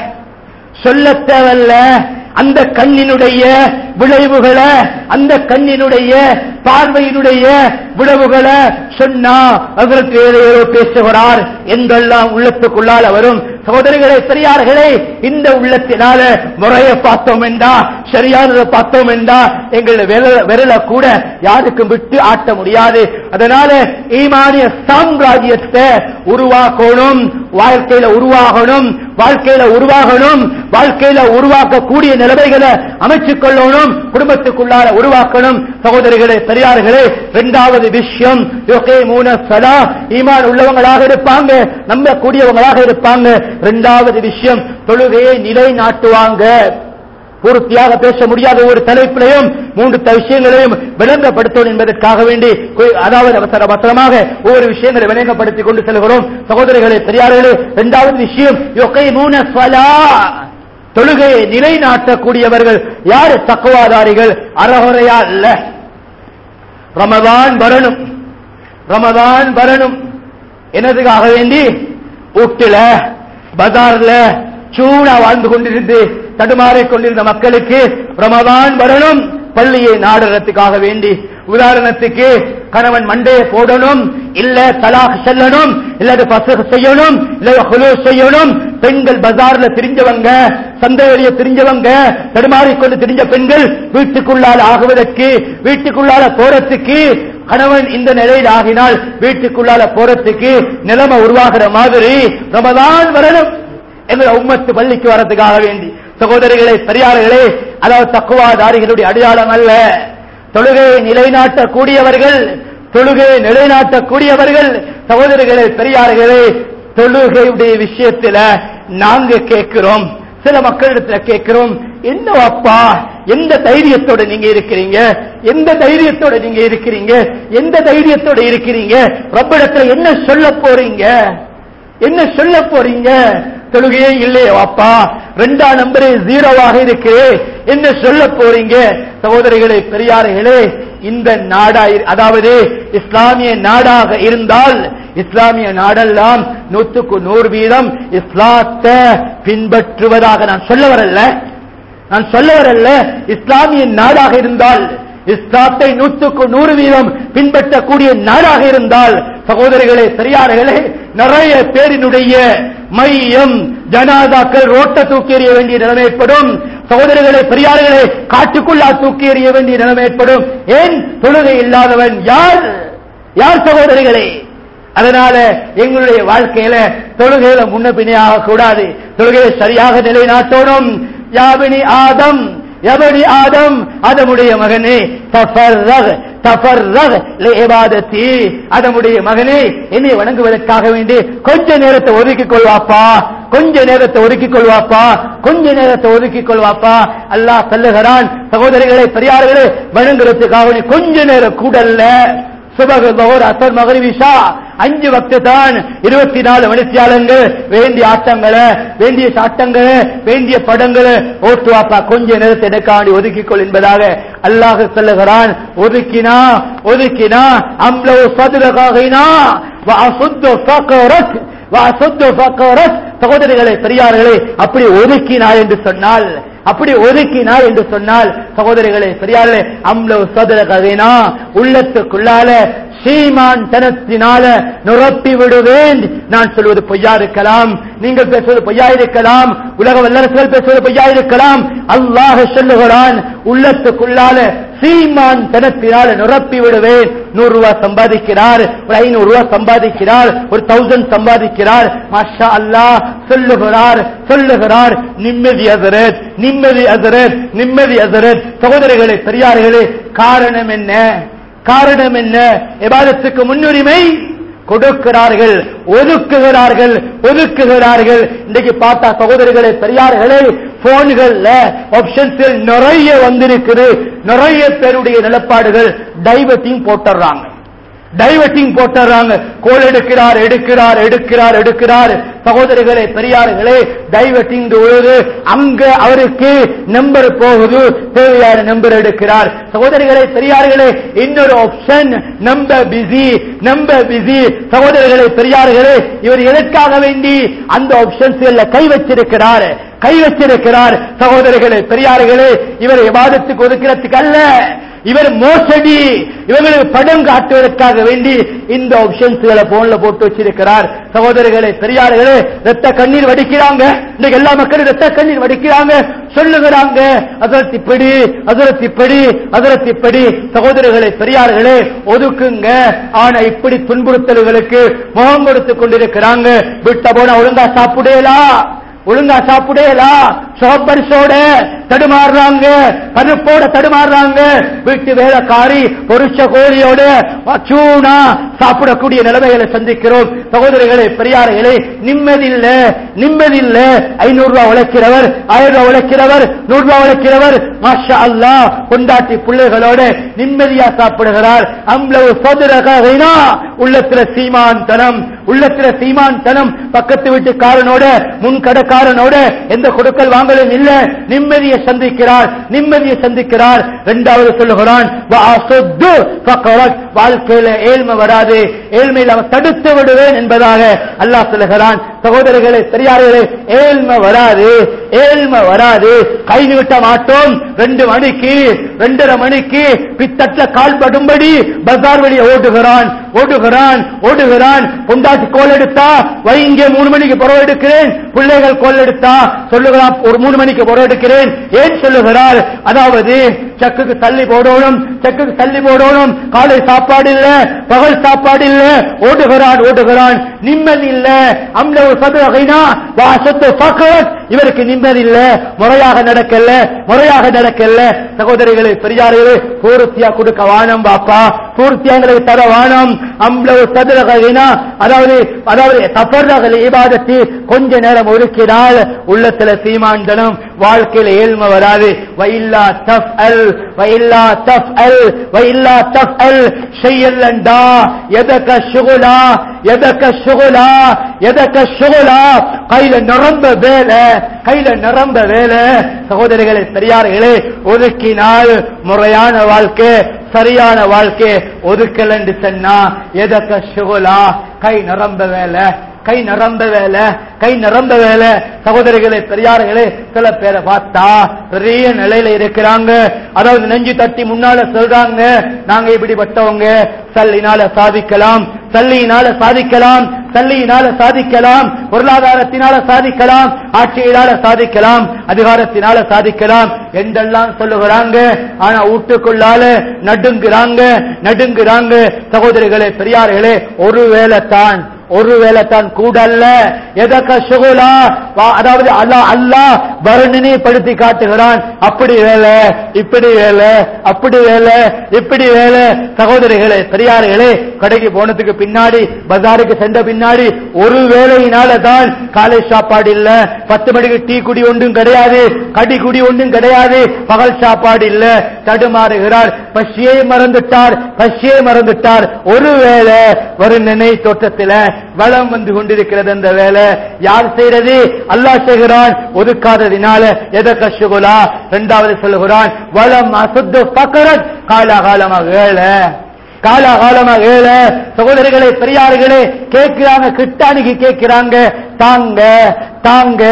சொல்ல தேவல்ல அந்த கண்ணினுடைய விளைவுகளை அந்த கண்ணினுடைய பார்வையினுடைய விளைவுகளை சொன்னா அவருக்கு ஏதோ ஏதோ பேசுகிறார் என்றெல்லாம் உள்ளத்துக்குள்ளால வரும் சகோதரிகளே பெரியார்களே இந்த உள்ளத்தினால முறையை பார்த்தோம் என்றா சரியானதை பார்த்தோம் என்றா எங்கள் விரல- விரல கூட யாருக்கும் விட்டு ஆட்ட முடியாது அதனால ஈமானிய சாம்ராஜ்யத்தை உருவாக்கணும் வாழ்க்கையில உருவாகணும் வாழ்க்கையில உருவாகணும் வாழ்க்கையில உருவாக்கக்கூடிய நிலைமைகளை அமைச்சுக் கொள்ளணும் குடும்பத்துக்குள்ளார உருவாக்கணும் சகோதரிகளே பெரியார்களே இரண்டாவது விஷயம் யுகீமூன ஸலா, ஈமான் உள்ளவங்களாக இருப்பாங்க நம்பக்கூடியவங்களாக இருப்பாங்க இரண்டாவது விஷயம் தொழுகையை நிலைநாட்டுவாங்க பூர்த்தியாக பேச முடியாத ஒரு தலைப்பிலையும் மூன்று த- விஷயங்களையும் விளங்கப்படுத்தணும் என்பதற்காக வேண்டி கு- அதாவது அவசர அவசரமாக ஒவ்வொரு விஷயங்களை விளங்கப்படுத்திக் கொண்டு செல்கிறோம் சகோதரிகளே பெரியார்களே இரண்டாவது விஷயம் யுகீமூன ஸலா. தொழுகையை நிலைநாட்டக்கூடியவர்கள் யாரு தக்குவாதாரிகள் அறகுறையா இல்ல ரமதான் வரணும் ரமதான் வரணும் என்னதுக்காக வேண்டி வீட்டுல பஜார்ல சூடா வாழ்ந்து கொண்டிருந்து தடுமாறிக் கொண்டிருந்த மக்களுக்கு ரமதான் வரணும் பள்ளியை நாடுறதுக்காக வேண்டி உதாரணத்துக்கு கணவன் மண்டையை போடணும் இல்ல தலாக் செல்லணும் இல்லது பசு செய்யணும் இல்ல ஹுலு செய்யணும் பெண்கள் பஜார்ல திரிஞ்சவங்க சந்தை வழிய திரிஞ்சவங்க தடுமாறிக்கொண்டு திரிஞ்ச பெண்கள் வீட்டுக்குள்ளால் ஆகுவதற்கு வீட்டுக்குள்ளால போறதுக்கு கணவன் இந்த நிலையில் ஆகினால் வீட்டுக்குள்ளால போறதுக்கு நிலைமை உருவாகிற மாதிரி ரமதான் வரணும் எங்களை உம்மத்து பள்ளிக்கு வரதுக்காக வேண்டி சகோதரிகளே பெரியார்களே அதாவது தக்குவாதாரிகளுடைய அடையாளம் அல்ல தொழுகையை நிலைநாட்டக்கூடியவர்கள் தொழுகையை நிலைநாட்டக்கூடியவர்கள் சகோதரிகளே பெரியார்களே தொழுகையுடைய விஷயத்துல நாங்க கேட்கிறோம் சில மக்களிடத்துல கேட்கிறோம் என்ன அப்பா எந்த தைரியத்தோட நீங்க இருக்கிறீங்க எந்த தைரியத்தோட நீங்க இருக்கிறீங்க எந்த தைரியத்தோட இருக்கிறீங்க ரப்பிடத்துல என்ன சொல்ல போறீங்க என்ன சொல்ல போறீங்க தொழுகையே இல்லையே அப்பா ரெண்டாம் நம்பரே ஜீரோவாக இருக்கு என்ன சொல்ல போறீங்க சகோதரிகளே பெரியார்களே இந்த நாடா இரு- அதாவது இஸ்லாமிய நாடாக இருந்தால் இஸ்லாமிய நாடெல்லாம் நூத்துக்கு நூறு வீதம் இஸ்லாத்தை பின்பற்றுவதாக நான் சொல்ல வரல நான் சொல்ல வரல இஸ்லாமிய நாடாக இருந்தால் இஸ்லாத்தை நூற்றுக்கு நூறு வீதம் பின்பற்றக்கூடிய நாடாக இருந்தால் சகோதரிகளே பெரியார்களே நிறைய பேரினுடைய மையம் ஜனாதாக்கள் ரோட்ட தூக்கி எறிய வேண்டிய நிலைமை ஏற்படும் சகோதரிகளே பெரியார்களே காட்டுக்குள்ளா தூக்கி எறிய வேண்டிய நிலைமை ஏற்படும் ஏன் தொழுகை இல்லாதவன் யார் யார் சகோதரிகளே அதனால எங்களுடைய வாழ்க்கையில தொழுகையில முன்ன பின்னே ஆகக்கூடாது தொழுகையை சரியாக நிலைநாட்டணும் யாபினி ஆதம் எபடி ஆதம் அதமுடைய மகனே தஃபர்ரக் தஃபர்ரக் லிஇபாதத்தி அதமுடைய மகனே என்னை வணங்குவதற்காக வேண்டி கொஞ்ச நேரத்தை ஒதுக்கிக் கொள்வாப்பா கொஞ்ச நேரத்தை ஒதுக்கிக் கொள்வாப்பா கொஞ்ச நேரத்தை ஒதுக்கிக் கொள்வாப்பா அல்லாஹ் சொல்லுகிறான் சகோதரிகளே பெரியார்களே வணங்குறதுக்காக வேண்டி கொஞ்ச நேரம் கூடல்ல சுபக பகோர் அசர் மகரிவிஷா அஞ்சு வக்து தான் இருபத்தி நாலு மணித்தியாலங்கள் வேண்டிய ஆட்டங்களை வேண்டிய சாட்டங்களை வேண்டிய படங்களை ஓட்டுவாப்பா கொஞ்ச நேரத்தை எனக்காண்டி ஒதுக்கிக்கொள் என்பதாக அல்லாஹ் சொல்லுகிறான் ஒதுக்கினா ஒதுக்கினா அம்லோ சதுரகாகினா வாசுத்து ஃபக்கரத் வாசுத்து ஃபக்கரத் சகோதரிகளே பெரியார்களே அப்படி ஒதுக்கினார் என்று சொன்னால் அப்படி ஒதுக்கினார் என்று சொன்னால் சகோதரிகளே பெரியார்களே அம்லோ சதுர கதைனா உள்ளத்துக்குள்ளால சீமான் தனத்தினால நிரப்பி விடுவேன் நான் சொல்வது பொய்யா இருக்கலாம் நீங்கள் பேசுவது பொய்யா இருக்கலாம் உலக வல்லரசுகள் பேசுவது பொய்யா இருக்கலாம் அல்லாஹ் சொல்லுகிறான் உள்ளத்துக்குள்ளால சீமான் தனத்தினால நிரப்பி விடுவேன் நூறு ரூபாய் சம்பாதிக்கிறார் ஒரு ஐநூறு ரூபாய் சம்பாதிக்கிறார் ஒரு தௌசண்ட் சம்பாதிக்கிறார் மாஷா அல்லாஹ் சொல்லுகிறார் சொல்லுகிறார் நிம்மதி அசரத் நிம்மதி அசரத் நிம்மதி அசரத் சகோதரிகளே பெரியார்களே காரணம் என்ன காரணம் என்ன எபாதத்துக்கு முன்னுரிமை கொடுக்கிறார்கள் ஒதுக்குகிறார்கள் ஒதுக்குகிறார்கள் இன்றைக்கு பார்த்தா சகோதரிகளே பெரியார்களே போன்கள்ல ஆப்ஷன்ஸ் நிறைய வந்திருக்குது நிறைய பேருடைய நிலப்பாடுகள் டைவர்ட்டிங் போட்டுறாங்க டைவர்ட்டிங் போட்டுறாங்க கோல் எடுக்கிறார் எடுக்கிறார் எடுக்கிறார் எடுக்கிறார் சகோதரிகளே பெரியார்களே டைவர்ட்டிங் உழுது அங்க அவருக்கு நம்பர் போகுது தேவையான நம்பர் எடுக்கிறார் சகோதரிகளே பெரியார்களே இன்னொரு ஆப்ஷன் நம்ப பிஸி நம்ப பிஸி சகோதரிகளே பெரியார்களே இவர் எதற்காக வேண்டி அந்த ஆப்ஷன்ஸ்ல கை வச்சிருக்கிறார் கை வச்சிருக்கிறார் சகோதரிகளே பெரியார்களே இவர் விவாதத்துக்கு ஒதுக்கிறதுக்கு அல்ல இவர் மோசடி இவங்களுக்கு படம் காட்டுவதற்காக வேண்டி இந்த ஆப்ஷன்ஸ்களை போன்ல போட்டு வச்சிருக்கிறார் சகோதரர்களே பெரியார்களே ரத்த கண்ணீர் வடிக்கிறாங்க இன்னைக்கு எல்லா மக்களும் ரத்த கண்ணீர் வடிக்கிறாங்க சொல்லுகிறாங்க அதரத் இப்படி அதரத் இப்படி அதரத் இப்படி சகோதரர்களே பெரியார்களே ஒதுக்குங்க ஆனா இப்படி துன்புறுத்தல்களுக்கு முகம் கொடுத்துக் கொண்டிருக்கிறாங்க விட்ட போன ஒழுங்கா சாப்பிடலாம் ஒழுங்கா சாப்பிடலாம் சோப்பரிசோட தடுமாறுறாங்க பருப்போட தடுமாறுறாங்க வீட்டு வேலைக்காரி பொருஷ கோழியோட சூனா சாப்பிடக்கூடிய நிலைமைகளை சந்திக்கிறோம் சகோதரிகளே பெரியார்களே நிம்மதி இல்ல நிம்மதி இல்ல ஐநூறு ரூபாய் உழைக்கிறவர் ஆயிரம் ரூபாய் உழைக்கிறவர் நூறு ரூபாய் உழைக்கிறவர் மாஷா அல்லா கொண்டாட்டி பிள்ளைகளோட நிம்மதியா சாப்பிடுகிறார் அம்பளவு சோதரகா உள்ளத்துல சீமான் தனம் உள்ளத்துல சீமான் தனம் பக்கத்து வீட்டுக்காரனோட முன் கடைக்காரனோட எந்த கொடுக்கல் வாங்கலும் இல்ல நிம்மதியை சந்திக்கிறார் நிம்மதியை சந்திக்கிறார் இரண்டாவது சொல்லுகிறான் வஅசுத்து ஃபக்ரத். வாழ்க்கையில ஏழ்மை வராது ஏழ்மையில் அவன் தடுத்து விடுவேன் என்பதாக அல்லாஹ் சொல்லுகிறான் சகோதரர்களே பெரியார்களே ஏழ்மை வராது ஏழ்மை வராது கை நீட்ட மாட்டோம் ரெண்டு மணிக்கு ரெண்டரை மணிக்கு பித்தட்ட கால் படும்படி பஜார் வழியை ஓடுகிறான் ஓடுகிறான் ஓடுகிறான் பொண்டாட்டி கோல் எடுத்தா வைங்க மூணு மணிக்கு புறவு எடுக்கிறேன் பிள்ளைகள் கோல் எடுத்தா சொல்லுகிறான் ஒரு மூணு மணிக்கு புறவு எடுக்கிறேன் ஏன் சொல்லுகிறார் அதாவது சக்குக்கு தள்ளி போடணும் சக்குக்கு தள்ளி போடணும் காலை சாப்பாடு இல்ல பகல் சாப்பாடு இல்ல ஓடுகிறான் ஓடுகிறான் நிம்மதி இல்ல அம்ல ஒரு சதுரகைனா வாசத்து பக்கவத் இவருக்கு நிம்மதி இல்ல முறையாக நடக்கல முறையாக நடக்கல சகோதரிகளே பெரியார்களே பூர்த்தியா கொடுக்க வானம் பாப்பா பூர்த்தியா எங்களுக்கு தர வானம் அம்ல ஒரு சதுரகைனா அதாவது அதாவது தப்பர்றகல் இபாதத்து கொஞ்ச நேரம் ஒதுக்கினால் உள்ளத்துல சீமாண்டனம் வாழ்க்கையில ஏழ்மை வராது வயில்லா தஃப் அல் வயில்லா தஃப் அல் வயில்லா தஃப் அல் செய்யலண்டா எதக்க சுகுலா எதக்க சுகுலா எதக்க சுகுலா கையில நிரம்ப வேலை கையில நிரம்ப வேலை சகோதரிகளே பெரியார்களே ஒதுக்கினால் முறையான வாழ்க்கை சரியான வாழ்க்கை ஒதுக்கல் என்று சொன்னா எதக்க சுகுலா கை நிரம்ப வேலை கை நிரம்ப வேலை கை நிரம்ப வேலை சகோதரிகளே பெரியார்களே சில பேரை பார்த்தா பெரிய நிலையில இருக்கிறாங்க அதாவது நெஞ்சு தட்டி முன்னால சொல்றாங்க நாங்க இப்படிப்பட்டவங்க சல்லினால சாதிக்கலாம் சல்லியினால சாதிக்கலாம் சல்லியினால சாதிக்கலாம் பொருளாதாரத்தினால சாதிக்கலாம் ஆட்சியினால சாதிக்கலாம் அதிகாரத்தினால சாதிக்கலாம் என்றெல்லாம் சொல்லுகிறாங்க ஆனா வீட்டுக்குள்ளால நடுங்குறாங்க நடுங்குறாங்க சகோதரிகளே பெரியார்களே ஒரு வேலை தான் ஒருவேளை தான் கூட அல்ல எதக்க சுகுலா வா- அதாவது அல்லா அல்லாஹ் வர்ணனைப்படுத்தி காட்டுகிறான் அப்படி வேலை இப்படி வேலை அப்படி வேலை இப்படி வேலை சகோதரிகளே பெரியார்களே கடைக்கு போனதுக்கு பின்னாடி பஜாருக்கு சென்ற பின்னாடி ஒரு வேலையினால தான் காலை சாப்பாடு இல்ல பத்து மணிக்கு டீ குடி ஒன்றும் கிடையாது கடி குடி ஒன்றும் கிடையாது பகல் சாப்பாடு இல்ல தடுமாறுகிறார் பசியே மறந்துட்டார் பசியே மறந்துட்டார் ஒரு வேளை ஒரு நினை தோற்றத்தில வளம் வந்து கொண்டிருக்கிறது அந்த வேலை யார் செய்யறது அல்லாஹ் செய்கிறான் ஒதுக்காததினால எதை கஷுகுலா இரண்டாவது சொல்லுகிறான் வளம் அசுத்து பக்கரத் காலாகாலமாக வேலை காலாகாலமா ஏழ சகோதரிகளே பெரியார்களே கேட்கிறாங்க கிட்டானிக்கு கேட்கிறாங்க தாங்க தாங்க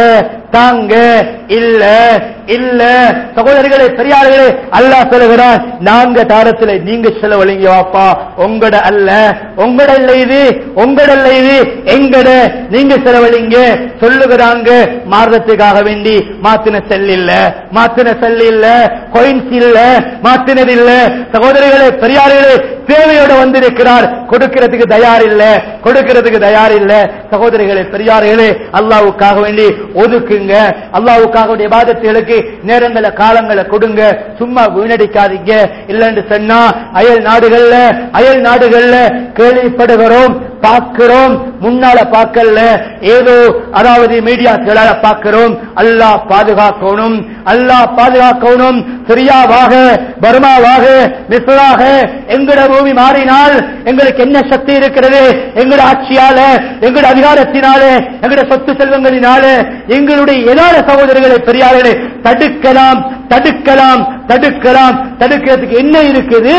தாங்க இல்ல இல்ல சகோதரிகளே பெரியார்களே அல்லாஹ் சொல்லுகிறான் நாங்க தாரத்துல நீங்க செலவழிங்க வாப்பா உங்களோட அல்ல உங்களோட இல்ல இது உங்களோட இல்ல இது எங்கட நீங்க செலவழிங்க சொல்லுகிறாங்க மார்க்கத்துக்காக வேண்டி மாத்தின செல் இல்ல மாத்தின செல் இல்ல கொயின்ஸ் இல்ல மாத்தினது இல்ல சகோதரிகளே பெரியார்களே தேவையோட வந்திருக்கிறார் கொடுக்கிறதுக்கு தயார் இல்ல கொடுக்கிறதுக்கு தயார் இல்ல சகோதரிகளே பெரியார்களே அல்லாவுக்காக வேண்டி ஒதுக்குங்க அல்லாவுக்காக வேண்டிய பாதத்துகளுக்கு நேரங்களை காலங்களை கொடுங்க சும்மா வீணடிக்காதீங்க இல்லைன்னு சொன்னா அயல் நாடுகள்ல அயல் நாடுகள்ல கேள்விப்படுகிறோம் பார்க்கிறோம் முன்னால பார்க்கல ஏதோ அதாவது மீடியாக்களால பார்க்கிறோம் அல்லாஹ் பாதுகாக்கணும் அல்லாஹ் பாதுகாக்கணும் சிரியாவாக பர்மாவாக மிஸ்ராக எங்கட பூமி மாறினால் எங்களுக்கு என்ன சக்தி இருக்கிறது எங்கட ஆட்சியால எங்கட அதிகாரத்தினால எங்கட சொத்து செல்வங்களினால எங்களுடைய எதார சகோதரர்களை பெரியார்களே தடுக்கலாம் தடுக்கலாம் தடுக்கலாம் தடுக்கிறதுக்கு என்ன இருக்குது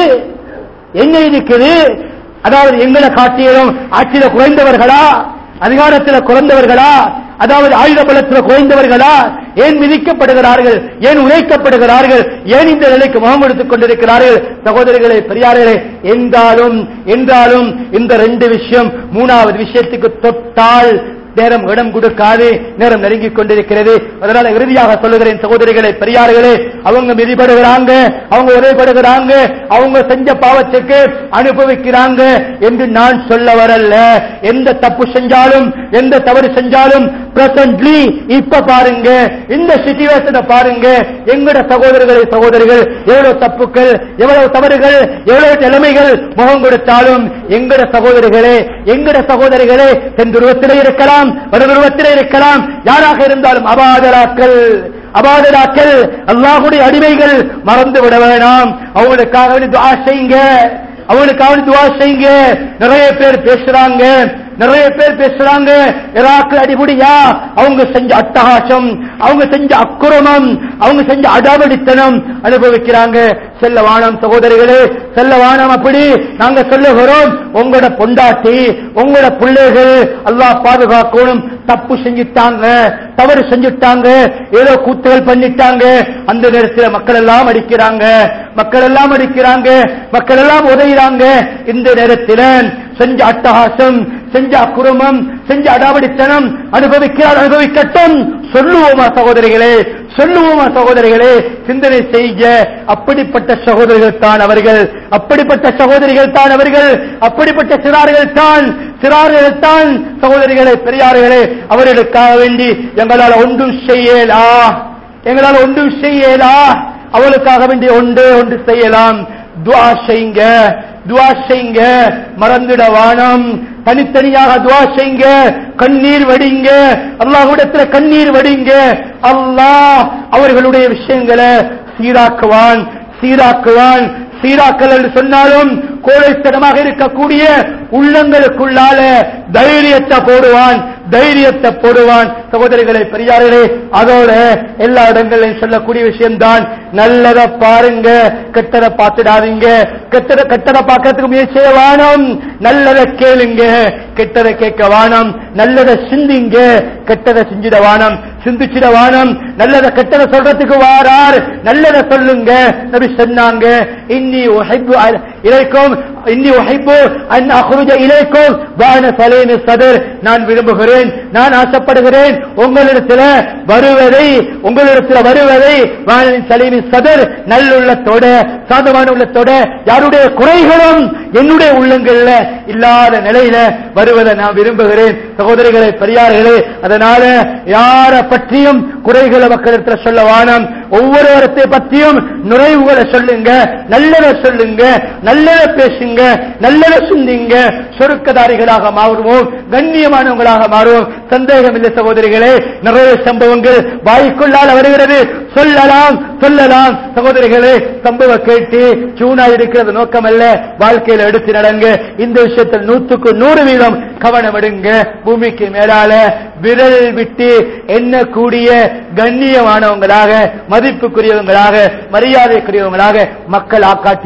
என்ன இருக்குது அதாவது எங்களை காட்டியதும் ஆட்சியில குறைந்தவர்களா அதிகாரத்தில் குறைந்தவர்களா அதாவது ஆயுத பலத்தில் குறைந்தவர்களா ஏன் மிதிக்கப்படுகிறார்கள் ஏன் உழைக்கப்படுகிறார்கள் ஏன் இந்த நிலைக்கு முகம் கொடுத்துக் கொண்டிருக்கிறார்கள் சகோதரிகளே பெரியார்களே என்றாலும் என்றாலும் இந்த ரெண்டு விஷயம் மூணாவது விஷயத்துக்கு தொட்டால் நேரம் இடம் கொடுக்காது நேரம் நெருங்கிக் கொண்டிருக்கிறது அதனால இறுதியாக சொல்லுகிறேன் சகோதரிகளே பெரியார்களே அவங்க மிதிப்படுகிறாங்க அவங்க உரைப்படுகிறாங்க அவங்க செஞ்ச பாவத்துக்கு அனுபவிக்கிறாங்க என்று நான் சொல்ல வரல எந்த தப்பு செஞ்சாலும் எந்த தவறு செஞ்சாலும் பிரசன்ட்லி இப்ப பாருங்க இந்த சிச்சுவேஷனை பாருங்க எங்கட சகோதரர்களே சகோதரிகள் எவ்வளவு தப்புக்கள் எவ்வளவு தவறுகள் எவ்வளவு நிலைமைகள் முகம் கொடுத்தாலும் எங்கட சகோதரிகளே எங்கட சகோதரிகளே தென் துருவத்திலே இருக்கலாம் வட துருவத்திலே இருக்கலாம் யாராக இருந்தாலும் அபாதராக்கள் அபாதராக்கள் அல்லாஹுடைய அடிமைகள் மறந்து விட வேணாம் அவங்களுக்காக வேண்டி துஆ செய்யுங்க அவங்களுக்காக வேண்டி துஆ செய்யுங்க நிறைய பேர் பேசுறாங்க நிறைய பேர் பேசுறாங்க இராக்கள் அடிபடியா அவங்க செஞ்ச அட்டகாசம் அவங்க செஞ்ச அக்குரமம் அவங்க செஞ்ச அடாவடித்தனம் அனுபவிக்கிறாங்க செல்ல வானம் சகோதரிகளே செல்ல வானம் அப்படி நாங்க சொல்லுகிறோம் உங்களோட பொண்டாட்டி உங்களோட பிள்ளைகள் அல்லாஹ் பாதுகாக்கணும் தப்பு செஞ்சுட்டாங்க தவறு செஞ்சுட்டாங்க ஏதோ கூத்துகள் பண்ணிட்டாங்க அந்த நேரத்தில் மக்கள் எல்லாம் அடிக்கிறாங்க மக்கள் எல்லாம் அடிக்கிறாங்க மக்கள் எல்லாம் உதவுறாங்க இந்த நேரத்தில் செஞ்ச அட்டகாசம் செஞ்ச அக்குரமம் செஞ்ச அடாவடித்தனம் அனுபவிக்கிறார் அனுபவிக்கட்டும் சொல்லுவோமா சகோதரிகளே சொல்லுவோமா சகோதரிகளே சிந்தனை செய்ய அப்படிப்பட்ட சகோதரிகள் தான் அவர்கள் அப்படிப்பட்ட சகோதரிகள் தான் அவர்கள் அப்படிப்பட்ட சிறார்கள் தான் சிறார்கள் தான் சகோதரிகளே பெரியார்களே அவர்களுக்காக வேண்டி எங்களால் ஒன்றும் செய்யலா எங்களால் ஒன்றும் செய்யலா அவளுக்காக வேண்டி ஒன்றே ஒன்று செய்யலாம் துவா செய்யுங்க துவா செய்யுங்க மறந்துட வானம் தனித்தனியாக துவா செய்யுங்க கண்ணீர் வடிங்க அல்லாஹ்விடத்துல கண்ணீர் வடிங்க அல்லாஹ் அவர்களுடைய விஷயங்களை சீராக்குவான் சீராக்குவான் சீராக்கல் என்று சொன்னாலும் கோழைத்தனமாக இருக்கக்கூடிய உள்ளங்களுக்குள்ளால தைரியத்தை போடுவான் தைரியத்தை போடுவான் சகோதரிகளை பெரியார்களே அதோட எல்லா இடங்களையும் சொல்லக்கூடிய விஷயம்தான் நல்லதை பாருங்க கெட்டதை பார்த்துடாதீங்க கெட்டதை கெட்டதை பார்க்கறதுக்கு முயற்சி செய்ய வானம் நல்லதை கேளுங்க கெட்டதை கேட்க வானம் நல்லதை சிந்திங்க கெட்டதை செஞ்சிட வானம் சிந்திச்சிட வானம் நல்லதை கெட்டதை சொல்றதுக்கு வாரார் நல்லதை சொல்லுங்க நபி சொன்னாங்க இன்னி உஹிப்பு அ- இலைக்கும் இன்னி உஹிப்பு அன் அஹ்ருஜ இலைக்கும் வான சலேனு சதர் நான் விரும்புகிறேன் நான் ஆசைப்படுகிறேன் உங்களிடத்தில் வருவதை உங்களிடத்தில் வருவதை வானின் சலீமி சதர் நல்லுள்ளத்தோட சாந்தமான உள்ளத்தோட யாருடைய குறைகளும் என்னுடைய உள்ளங்கள்ல இல்லாத நிலையில வருவதை நான் விரும்புகிறேன் சகோதரிகளே பெரியார்களே அதனால யார பற்றியும் குறைகளை மக்களிடத்தில் சொல்ல வானம் ஒவ்வொருவரத்தை பற்றியும் நுழைவுகளை சொல்லுங்க நல்லதை சொல்லுங்க நல்லதை பேசுங்க நல்லதை சிந்திங்க சொருக்கதாரிகளாக மாறுவோம் கண்ணியமானவங்களாக மாறுவோம் சந்தேகம் இல்லை சகோதரிகளே நிறைய சம்பவங்கள் வாய்க்குள்ளால் வருகிறது சொல்லலாம் சொல்லலாம் சகோதரிகளே சம்பவம் கேட்டு சூனா இருக்கிறது நோக்கம் அல்ல வாழ்க்கையில எடுத்து நடங்க இந்த விஷயத்தில் நூற்றுக்கு நூறு வீதம் கவனம் எடுங்க பூமிக்கு மேலால விரல் விட்டு எண்ணக்கூடிய கண்ணியமானவங்களாக மதிப்புக்குரியவங்களாக மரியாதைக்குரியவங்களாக மக்கள் ஆக்காட்டியும்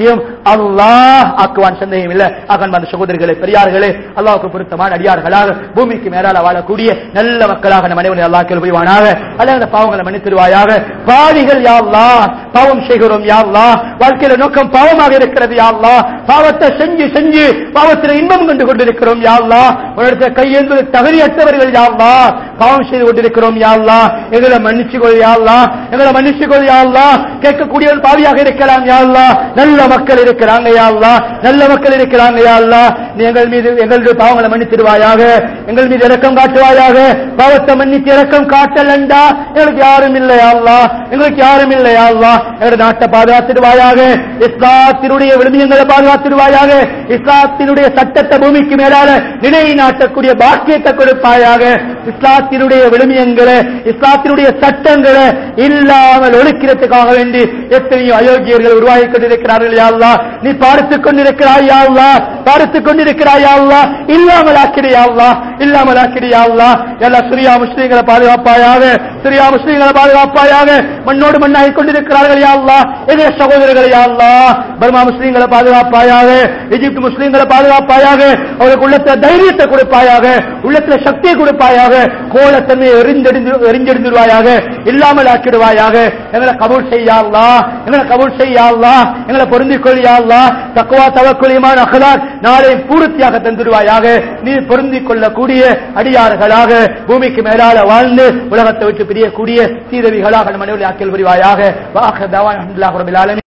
அல்லாஹ் ஆக்குவான் சந்தேகம் இல்ல அகன் அந்த சகோதரர்களே பெரியார்களே அல்லாஹ்வுக்கு பொருத்தமான அடியார்களாக பூமிக்கு மேலால வாழக்கூடிய நல்ல மக்களாக நம் அனைவரும் அல்லாஹ் புரிவானாக அல்ல அந்த பாவங்களை மன்னித்திருவாயாக பாவிகள் யா அல்லாஹ் பாவம் செய்கிறோம் யா அல்லாஹ் வாழ்க்கையில நோக்கம் பாவமாக இருக்கிறது யா அல்லாஹ் பாவத்தை செஞ்சு செஞ்சு பாவத்தில் இன்பம் கண்டு கொண்டிருக்கிறோம் யா அல்லாஹ் உன்னிடத்தில் கையேந்து தகுதியற்றவர்கள் யா அல்லாஹ் பாவம் செய்து கொண்டிருக்கிறோம் யா அல்லாஹ் எங்களை மன்னிச்சு கொள் யா அல்லாஹ் எங்களை மன்னிச்சு கொள் யா அல்லாஹ் கேட்கக்கூடியவன் பாவியாக இருக்கலாம் யா அல்லாஹ் நல்ல மக்கள் இருக்கிறாங்க யா அல்லாஹ் நல்ல மக்கள் இருக்கிறாங்க யா அல்லாஹ் நீ எங்கள் மீது எங்களுடைய பாவங்களை மன்னித்திருவாயாக எங்கள் மீது இரக்கம் காட்டுவாயாக பாவத்தை மன்னித்து இரக்கம் காட்டலண்டா எங்களுக்கு யாரும் இல்லை யா அல்லாஹ் எங்களுக்கு யாரும் இல்லை யா அல்லாஹ் எங்களுடைய நாட்டை பாதுகாத்திடுவாயாக இஸ்லாத்தினுடைய விழுமியங்களை பாதுகாத்திடுவாயாக இஸ்லாத்தினுடைய சட்டத்தை பூமிக்கு மேலால நிலை நாட்டக்கூடிய பாக்கியத்தை கொடுப்பாயாக இஸ்லாத்தினுடைய விழுமியங்களை இஸ்லாத்தினுடைய சட்டங்களை இல்லாமல் ஒழிக்கிறதுக்காக வேண்டி எத்தனையோ அயோக்கியர்கள் உருவாகி கொண்டிருக்கிறார்கள் யா அல்லாஹ் நீ பார்த்துக் கொண்டிருக்கிறாய் யா அல்லாஹ் பார்த்துக் கொண்டிருக்கிறாய் யா அல்லாஹ் இல்லாமல் ஆக்கிறியா அல்லாஹ் இல்லாமல் ஆக்கிறியா அல்லாஹ் எல்லா சிரியா முஸ்லீம்களை பாதுகாப்பாயாக சிரியா முஸ்லீம்களை பாதுகாப்பாயாக மண்ணோடு மண்ணாகி கொண்டிருக்கிறார்கள் யா அல்லாஹ் எதிர சகோதரர்கள் யா அல்லாஹ் பர்மா முஸ்லீம்களை பாதுகாப்பாயாக எகிப்து முஸ்லீம்களை பாதுகாப்பாயாக அவருக்கு உள்ளத்துல தைரியத்தை கொடுப்பாயாக உள்ளத்துல சக்தியை கொடுப்பாயாக கோலத்தன்மையை எரிஞ்செடுந்து எரிஞ்செடுந்துருவாயாக இல்லாமல் ஆக்கிடுவாயாக எங்களை கபூல் செய்யா அல்லாஹ் எங்களை கபூல் செய்யா அல்லாஹ் எங்களை பொருந்திக் கொள்ளியா அல்லாஹ் தக்குவா தவக்குலியமான அகலார் நாளை பூர்த்தியாக தந்துடுவாயாக நீ பொருந்திக் கொள்ளக்கூடிய அடியார்களாக பூமிக்கு மேலால வாழ்ந்து உலகத்தை விட்டு பிரியக்கூடிய சீதவிகளாக நம்ம மனைவி ஆக்கில் புரிவாயாக வாக தவான் அல்ஹம்துலில்லாஹி ரப்பில் ஆலமீன்